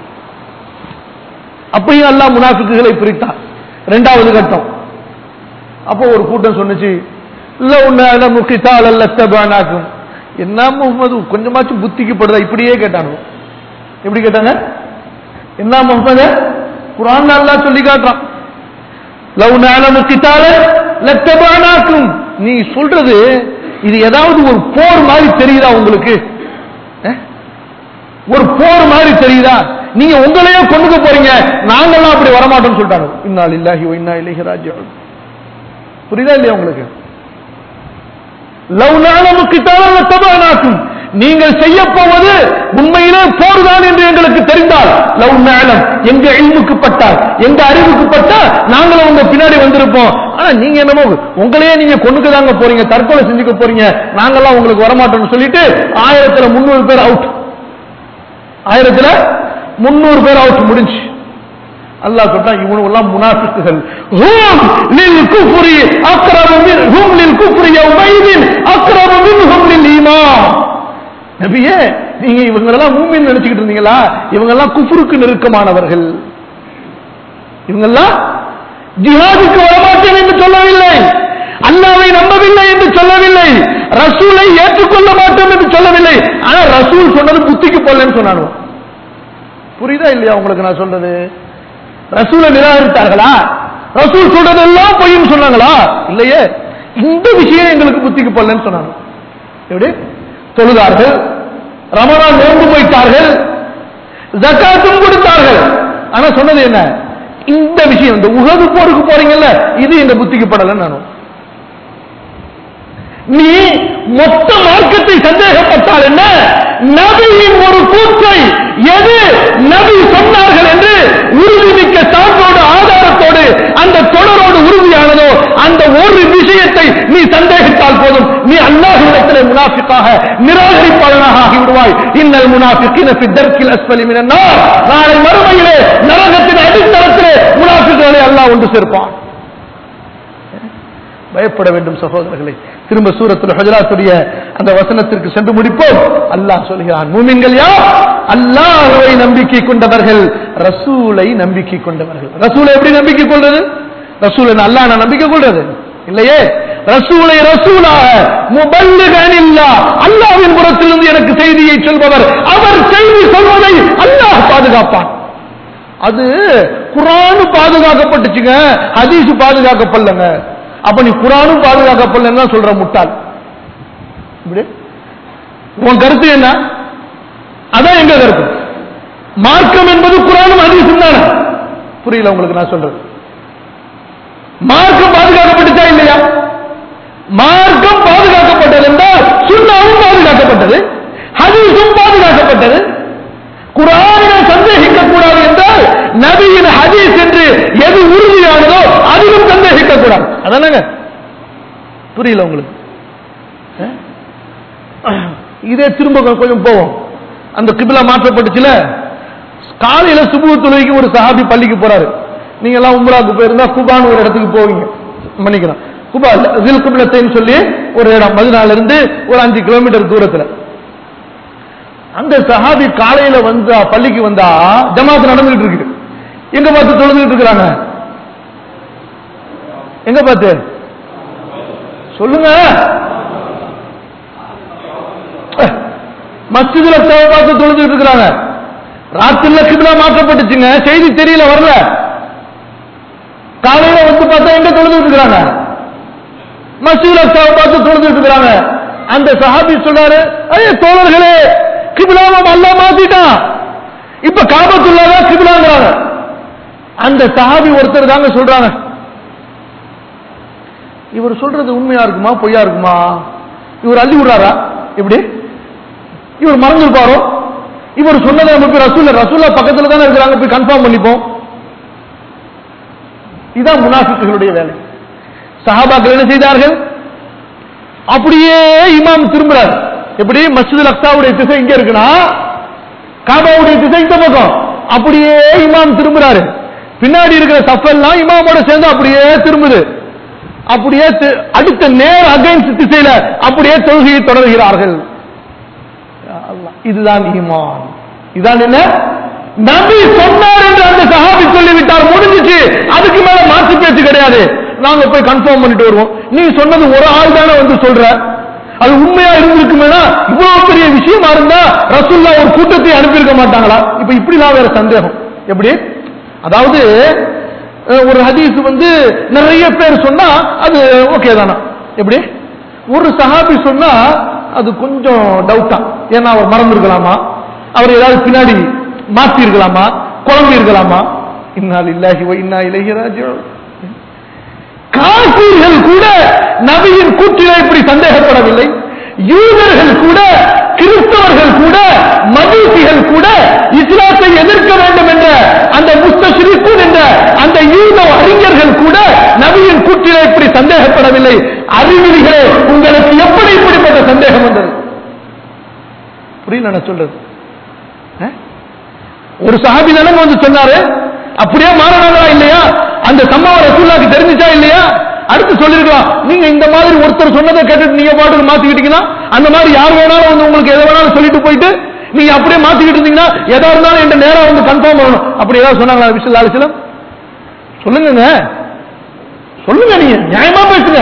அப்பயும் அல்லாஹ் முனாஃபிக்குகளை பிரித்தான் இரண்டாவது கட்டம் அப்போ ஒரு கூட்டம் சொன்னுச்சு இல்ல உன்ன முக்கித்தால் அல்ல தபானாக்கும் என்ன முகமது கொஞ்சமாச்சும் புத்திக்கு படுதா இப்படியே கேட்டானுங்க எப்படி கேட்டாங்க என்ன முகமது குரான் அல்லாஹ் சொல்லி காட்டுறான் லவ் நாலமு கித்தால லத்தபானாக்கும் நீ சொல்றது இது ஏதாவது ஒரு போர் மாதிரி தெரியுதா உங்களுக்கு அஹ்? ஒரு போர் மாதிரி தெரியுதா நீங்க உங்களையே கொண்டுக்க போறீங்க நாங்கெல்லாம் அப்படி வரமாட்டோம்னு சொல்லிட்டாங்க இன்னால் இல்லாஹி இன்னா இலைஹி ராஜிஊன் புரியுதா இல்லையா உங்களுக்கு லவ் நாளமு கிட்டால தபானாக்கும் நீங்கள் செய்ய போவது உண்மையிலே போர்தான் என்று எங்களுக்கு தெரிந்தால் லவ் நாளம் எங்க இல்முக்கு பட்டால் எங்க அறிவுக்கு பட்டால் நாங்களும் உங்க பின்னாடி வந்திருப்போம் ஆனா நீங்க என்னமோ உங்களையே நீங்க கொண்டுக்கு தாங்க போறீங்க தற்கொலை செஞ்சுக்க போறீங்க நாங்கெல்லாம் உங்களுக்கு வரமாட்டோம்னு சொல்லிட்டு ஆயிரத்துல முன்னூறு பேர் அவுட் ஆயிரத்துல முன்னூறு பேர் அவுட் முடிஞ்சு அல்லாஹ் சொல்றான் இவனு எல்லாம் முனாஃபிக்குகள் ஹூம் லில் குஃப்ரி அக்ரபு மின் ஹூம் லில் குஃப்ரி யௌமைதின் அக்ரபு மின்ஹும் லில் ஈமான் நபியே நீங்க இவங்க எல்லாம் மூமின் நினைச்சுக்கிட்டு இருந்தீங்களா இவங்க எல்லாம் குஃப்ருக்கு நெருக்கமானவர்கள் இவங்க எல்லாம் ஜிஹாதுக்கு வரமாட்டேன் என்று சொல்லவில்லை அல்லாவை நம்பவில்லை என்று சொல்லவில்லை ரசூலை ஏற்றுக்கொள்ள மாட்டோம் என்று சொல்லவில்லை ஆனா ரசூல் சொன்னது புத்திக்கு போலன்னு சொன்னானு புரியுதா இல்லையா உங்களுக்கு நான் சொல்றது ரசூலை நிராகரித்தார்களா ரசூல் சொல்றதெல்லாம் பொய்ன்னு சொன்னாங்களா இல்லையே இந்த விஷயம் எங்களுக்கு புத்திக்கு போடலன்னு சொன்னாங்க எப்படி தொழுதார்கள் ரமணான் நோன்பு போயிட்டார்கள் ஜக்காத்தும் கொடுத்தார்கள் ஆனா சொன்னது என்ன இந்த விஷயம் இந்த உகது போருக்கு போறீங்கல்ல இது எங்க புத்திக்கு படலன்னு நானும் நீ மொத்த மார்க்கத்தை சந்தேகப்பட்டால் என்ன நபியின் ஒரு கூற்றை எது நபி சொன்னார்கள் என்று உறுதிமிக்க சான்றோடு ஆதாரத்தோடு அந்த தொடரோடு உறுதியானதோ அந்த ஒரு விஷயத்தை நீ சந்தேகித்தால் போதும் நீ அல்லாஹ்விடத்திலே முனாஃபிக்காக நிராகரிப்பாளனாக ஆகிவிடுவாய் இன்னல் முனாஃபிக்கின ஃபி தர்க்கில் அஸ்ஃபலி மினன் நார் நாளை மறுமையிலே நரகத்தின் அடித்தளத்திலே முனாஃபிக்குகளை அல்லாஹ் ஒன்று சேர்ப்பான் பயப்பட வேண்டும் சகோதரர்களே திரும்ப சூரத்தில் ஹஜராத்துடைய அந்த வசனத்திற்கு சென்று முடிப்போம் அல்லாஹ் சொல்கிறான் மூமின்கள் யார் அல்லாஹ்வை நம்பிக்கை கொண்டவர்கள் ரசூலை நம்பிக்கை கொண்டவர்கள் ரசூலை எப்படி நம்பிக்கை கொள்றது ரசூலை அல்லாஹ் நான் நம்பிக்கை கொள்றது இல்லையே ரசூலை ரசூலாக முபல்லிகன் இல்லா அல்லாஹ்வின் புறத்திலிருந்து எனக்கு செய்தியை சொல்பவர் அவர் செய்தி சொல்வதை அல்லாஹ் பாதுகாப்பான் அது குரானு பாதுகாக்கப்பட்டுச்சுங்க ஹதீஸ் பாதுகாக்கப்படலங்க அப்ப நீ குரானும் பாதுகாக்கப்படலன்னு தான் சொல்ற முட்டாள் இப்படி உன் கருத்து என்ன அதான் எங்க கருத்து மார்க்கம் என்பது குரானும் ஹதீஸும் தானே புரியல உங்களுக்கு நான் சொல்றது மார்க்கம் பாதுகாக்கப்பட்டுச்சா இல்லையா மார்க்கம் பாதுகாக்கப்பட்டது என்றால் சுண்ணாவும் பாதுகாக்கப்பட்டது ஹதீஸும் பாதுகாக்கப்பட்டது குரானை சந்தேகிக்க கூடாது என்றால் நபியின் ஹதீஸ் என்று எது உறுதியானதோ அதிலும் சந்தேகிக்க கூடாது அதானங்க புரியல உங்களுக்கு அஹ்? இதே திரும்ப கொ- கொஞ்சம் போவோம் அந்த கிபிலா மாற்றப்பட்டுச்சுல காலையில சுபு தொழுகைக்கு ஒரு சஹாபி பள்ளிக்கு போறாரு நீங்க எல்லாம் உம்ராவுக்கு போயிருந்தா குபான்னு ஒரு இடத்துக்கு போவீங்க மன்னிக்கலாம் குபா ஜில் குபிலத்தைன்னு சொல்லி ஒரு இடம் மதுனால இருந்து ஒரு அஞ்சு கிலோமீட்டர் தூரத்துல அந்த சஹாபி காலையில வந்தா பள்ளிக்கு வந்தா ஜமாத் நடந்துகிட்டு இருக்கு எங்க பார்த்து தொழுதுகிட்டு இருக்கிறாங்க எங்க பார்த்து சொல்லுங்க மஸ்ஜிதுல சேவை பார்த்து தொழுதுட்டு இருக்கிறாங்க ராத்திரில கிபிலா மாற்றப்பட்டுச்சுங்க செய்தி தெரியல வரல காலையில வந்து பார்த்தா எங்க தொழுதுட்டு இருக்கிறாங்க மசூல பார்த்து தொழுதுட்டு இருக்கிறாங்க அந்த சஹாபி சொல்றாரு ஐய தோழர்களே கிபிலாவை அல்லா மாத்திட்டான் இப்ப காபத்துள்ளாதான் கிபிலாங்கிறாங்க அந்த சஹாபி ஒருத்தர் தாங்க சொல்றாங்க இவர் சொல்றது உண்மையா இருக்குமா பொய்யா இருக்குமா இவர் அள்ளி விடுறாரா இப்படி இவர் மறந்துருப்பாரோ இவர் சொன்னதை நம்ம போய் ரசூல்ல ரசூல்லா பக்கத்துல தானே இருக்கிறாங்க போய் கன்ஃபார்ம் பண்ணிப்போம் இதான் முனாஃபிக்குகளுடைய வேலை சஹாபாக்கள் என்ன செய்தார்கள் அப்படியே இமாம் திரும்புறார் எப்படி மஸ்ஜித் அக்ஸாவுடைய திசை இங்க இருக்குன்னா காபாவுடைய திசை இந்த பக்கம் அப்படியே இமாம் திரும்புறாரு பின்னாடி இருக்கிற சஃபெல்லாம் இமாமோட சேர்ந்து அப்படியே திரும்புது அப்படியே தி- அடுத்த நேர் அகைன்ஸ்ட் திசையில அப்படியே தொழுகையை தொடர்கிறார்கள் யா அல்லாஹ். இதுதான் ஈமான் இதான் என்ன நபி சொன்னார் என்று அந்த சஹாபி சொல்லிவிட்டார் முடிஞ்சிச்சு அதுக்கு மேல மாற்று பேச்சு கிடையாது நாங்க போய் கன்ஃபார்ம் பண்ணிட்டு வருவோம் நீ சொன்னது ஒரு ஆள் தானே வந்து சொல்ற அது உண்மையா இருந்திருக்குமேனா இவ்வளவு பெரிய விஷயமா இருந்தா ரசூல்லா ஒரு கூட்டத்தை அனுப்பியிருக்க மாட்டாங்களா இப்ப இப்படிலாம் வேற சந்தேகம் எப்படி அதாவது அஹ், ஒரு ஹதீஸ் வந்து நிறைய பேர் சொன்னா அது ஓகே தானா எப்படி ஒரு சஹாபி சொன்னா அது கொஞ்சம் டவுட்டா ஏன்னா அவர் மறந்துருக்கலாமா அவர் ஏதாவது பின்னாடி மாத்தி இருக்கலாமா குழம்பி இருக்கலாமா இன்னால் இல்லாஹி வ இன்னா இலைஹி ராஜிஊன் காசீர்கள் கூட நபியின் கூற்றிலே இப்படி சந்தேகப்படவில்லை யூதர்கள் கூட கிறிஸ்தவர்கள் கூட மதீசிகள் கூட இஸ்லாத்தை எதிர்க்க வேண்டும் என்ற அந்த முஸ்தஷிரிக்கூன் என்ற அந்த யூத அறிஞர்கள் கூட நபியின் கூற்றிலே இப்படி சந்தேகப்படவில்லை அறிவிலிகளே உங்களுக்கு எப்படி இப்படிப்பட்ட சந்தேகம் வந்தது புரியல நான் சொல்றது அஹ்? ஒரு சஹாபி தானே வந்து சொன்னாரு அப்படியே மாறினாங்களா இல்லையா அந்த சம்பவம் ரசூல்லாக்கு தெரிஞ்சுச்சா இல்லையா அடுத்து சொல்லிருக்கலாம் நீங்க இந்த மாதிரி ஒருத்தர் சொன்னதை கேட்டுட்டு நீங்க பாட்டுக்கு மாத்திக்கிட்டீங்கன்னா அந்த மாதிரி யார் வேணாலும் வந்து உங்களுக்கு எதை வேணாலும் சொல்லிட்டு போயிட்டு நீங்க அப்படியே மாத்திக்கிட்டு இருந்தீங்கன்னா எதா இருந்தாலும் என்கிட்ட நேரா வந்து கன்ஃபார்ம் பண்ணணும் அப்படி ஏதாவது சொன்னாங்களா விஷயம் ஆலோசனம் சொல்லுங்க சொல்லுங்க நீங்க நியாயமா பேசுங்க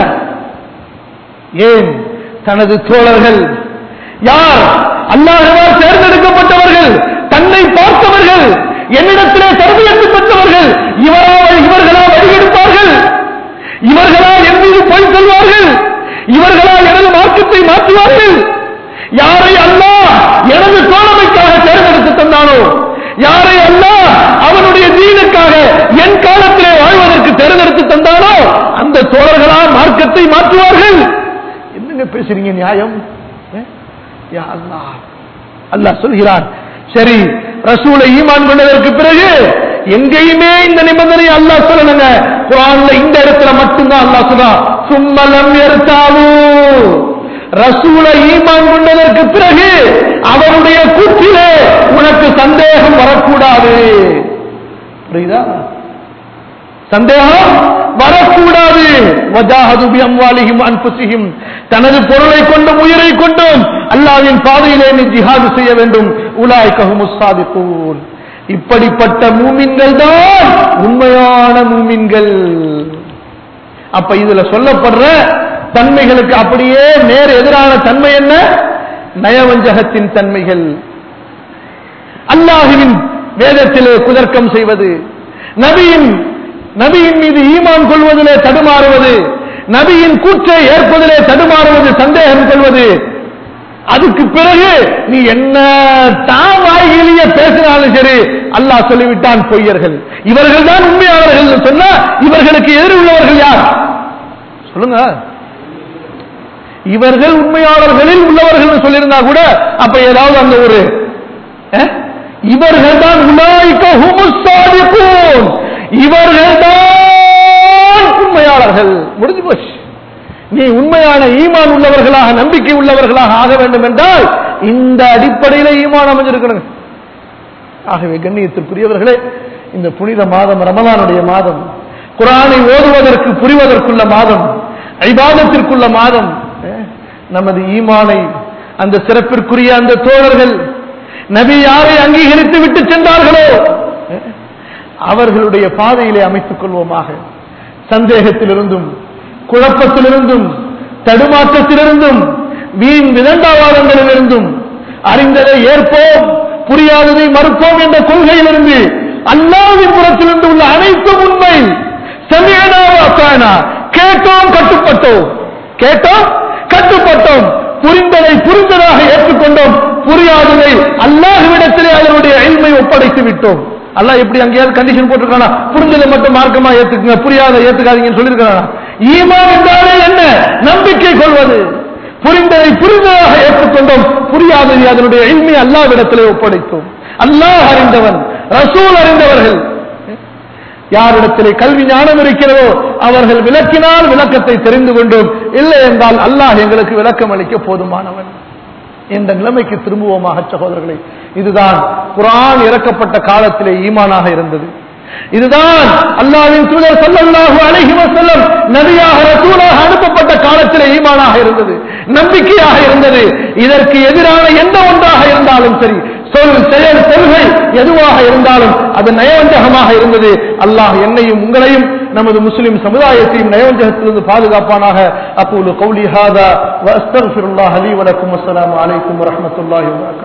ஏன் தனது தோழர்கள் யார் அல்லாஹ்வால் தேர்ந்தெடுக்கப்பட்டவர்கள் தன்னை பார்த்தவர்கள் என்னிடத்திலே தரவியத்து பெற்றவர்கள் இவரா இவர்களா வழிகெடுப்பார்கள் இவர்களா என் மீது பொய் சொல்வார்கள் இவர்களா எனது மார்க்கத்தை மாற்றுவார்கள் யாரை அல்லாஹ் எனது தோழமைக்காக தேர்ந்தெடுத்து தந்தானோ யாரை அல்லாஹ் அவனுடைய தீனுக்காக என் காலத்திலே வாழ்வதற்கு தேர்ந்தெடுத்து தந்தானோ அந்த தோழர்களா மார்க்கத்தை மாற்றுவார்கள் என்னங்க பேசுறீங்க நியாயம் அஹ்? யா அல்லாஹ் அல்லாஹ் சொல்கிறான் சரி ரசூலை ஈமான் கொண்டதற்கு பிறகு எங்கேயுமே இந்த நிபந்தனை அல்லாஹ் சொல்லணுங்க குரான்ல இந்த இடத்துல மட்டும்தான் அல்லாஹ் சொல்றான் சும்மலம் எருத்தாவு ரசூலை ஈமான் கொண்டதற்கு பிறகு அவருடைய கூற்றிலே உனக்கு சந்தேகம் வரக்கூடாது புரியுதா சந்தேகம் வரக்கூடாது வஜாஹது பி அம்வாலிஹிம் அன்ஃபுஸிஹிம் தனது பொருளை கொண்டும் உயிரை கொண்டும் அல்லாஹ்வின் பாதையிலே நீ ஜிஹாது செய்ய வேண்டும் உலாய்க ஹுமுஸ் சாதிகூன் இப்படிப்பட்ட மூமின்கள் தான் உண்மையான மூமின்கள் அப்ப இதுல சொல்லப்படுற தன்மைகளுக்கு அப்படியே நேர் எதிரான தன்மை என்ன நயவஞ்சகத்தின் தன்மைகள் அல்லாஹுவின் வேதத்திலே குதர்க்கம் செய்வது நபியின் நபியின் மீது ஈமான் கொள்வதிலே தடுமாறுவது நபியின் கூற்றை ஏற்பதிலே தடுமாறுவது சந்தேகம் கொள்வது அதுக்கு பிறகு நீ என்ன தான் வாயிலேய பேசினாலும் சரி அல்லாஹ் சொல்லிவிட்டான் பொய்யர்கள் இவர்கள் தான் உண்மையாளர்கள் சொன்னா இவர்களுக்கு எதிர் உள்ளவர்கள் யார் சொல்லுங்க இவர்கள் உண்மையாளர்களில் உள்ளவர்கள் சொல்லியிருந்தா கூட அப்ப ஏதாவது அந்த ஒரு இவர்கள் தான் இவர்கள் தான் உண்மையாளர்கள் முடிஞ்சு போச்சு நீ உண்மையான ஈமான் உள்ளவர்களாக நம்பிக்கை உள்ளவர்களாக ஆக வேண்டும் என்றால் இந்த அடிப்படையில ஈமான் அமைஞ்சிருக்கணும் ஆகவே கண்ணியத்திற்குரியவர்களே இந்த புனித மாதம் ரமலானுடைய மாதம் குரானை ஓதுவதற்கு புரிவதற்குள்ள மாதம் ஐபாதத்திற்குள்ள மாதம் அஹ், நமது ஈமானை அந்த சிறப்பிற்குரிய அந்த தோழர்கள் நபி யாரை அங்கீகரித்து விட்டு சென்றார்களோ அஹ், அவர்களுடைய பாதையிலே அமைத்துக் கொள்வோமாக சந்தேகத்திலிருந்தும் குழப்பத்திலிருந்தும் தடுமாற்றத்திலிருந்தும் வீண் விதண்டாவாதங்களிலிருந்தும் அறிந்ததை ஏற்போம் புரியாததை மறுப்போம் என்ற கொள்கையிலிருந்து அல்லாவின் புறத்திலிருந்து உள்ள அனைத்தும் உண்மை செமியனா வாக்கானா கேட்டோம் கட்டுப்பட்டோம் கேட்டோம் கட்டுப்பட்டோம் புரிந்ததை புரிந்ததாக ஏற்றுக்கொண்டோம் புரியாததை அல்லாஹ்விடத்திலே அதனுடைய எல்மை ஒப்படைத்து விட்டோம் அல்லாஹ் எப்படி அங்கேயாவது கண்டிஷன் போட்டிருக்கானா புரிஞ்சதை மட்டும் மார்க்கமா ஏத்துக்குங்க புரியாத ஏத்துக்காதீங்கன்னு சொல்லியிருக்கானா ஈமான் என்றாலே என்ன நம்பிக்கை கொள்வது புரிந்ததை புரிந்ததாக ஏற்றுக்கொண்டோம் புரியாததை அதனுடைய எல்மை அல்லாவிடத்திலே ஒப்படைத்தோம் அல்லாஹ் அறிந்தவன் ரசூல் அறிந்தவர்கள் யாரிடத்திலே கல்வி ஞானம் இருக்கிறதோ அவர்கள் விளக்கினால் விளக்கத்தை தெரிந்து கொண்டோம் இல்லை என்றால் அல்லாஹ் எங்களுக்கு விளக்கம் அளிக்க போதுமானவன் என்ற நிலைமைக்கு திரும்புவோமாக சகோதரர்களே இதுதான் குரான் இறக்கப்பட்ட காலத்திலே ஈமானாக இருந்தது இதுதான் அல்லாஹ்வின் தூதர் ஸல்லல்லாஹு அலைஹி வஸல்லம் நபியாக ரசூலாக அனுப்பப்பட்ட காலத்திலே ஈமானாக இருந்தது நம்பிக்கையாக இருந்தது இதற்கு எதிரான எந்த ஒன்றாக இருந்தாலும் சரி சொல் செயல் கொள்கை எதுவாக இருந்தாலும் அது நயவஞ்சகமாக இருந்தது அல்லாஹ் என்னையும் உங்களையும் நமது முஸ்லிம் சமுதாயத்தையும் நயவஞ்சகத்திலிருந்து பாதுகாப்பானாக அப்போது கௌலி ஹாதா வ அஸ்தக்ஃபிருல்லாஹ் லீ வலக்கும் அஸ்ஸலாமு அலைக்கும் வரஹ்மத்துல்லாஹி வபரகாத்துஹு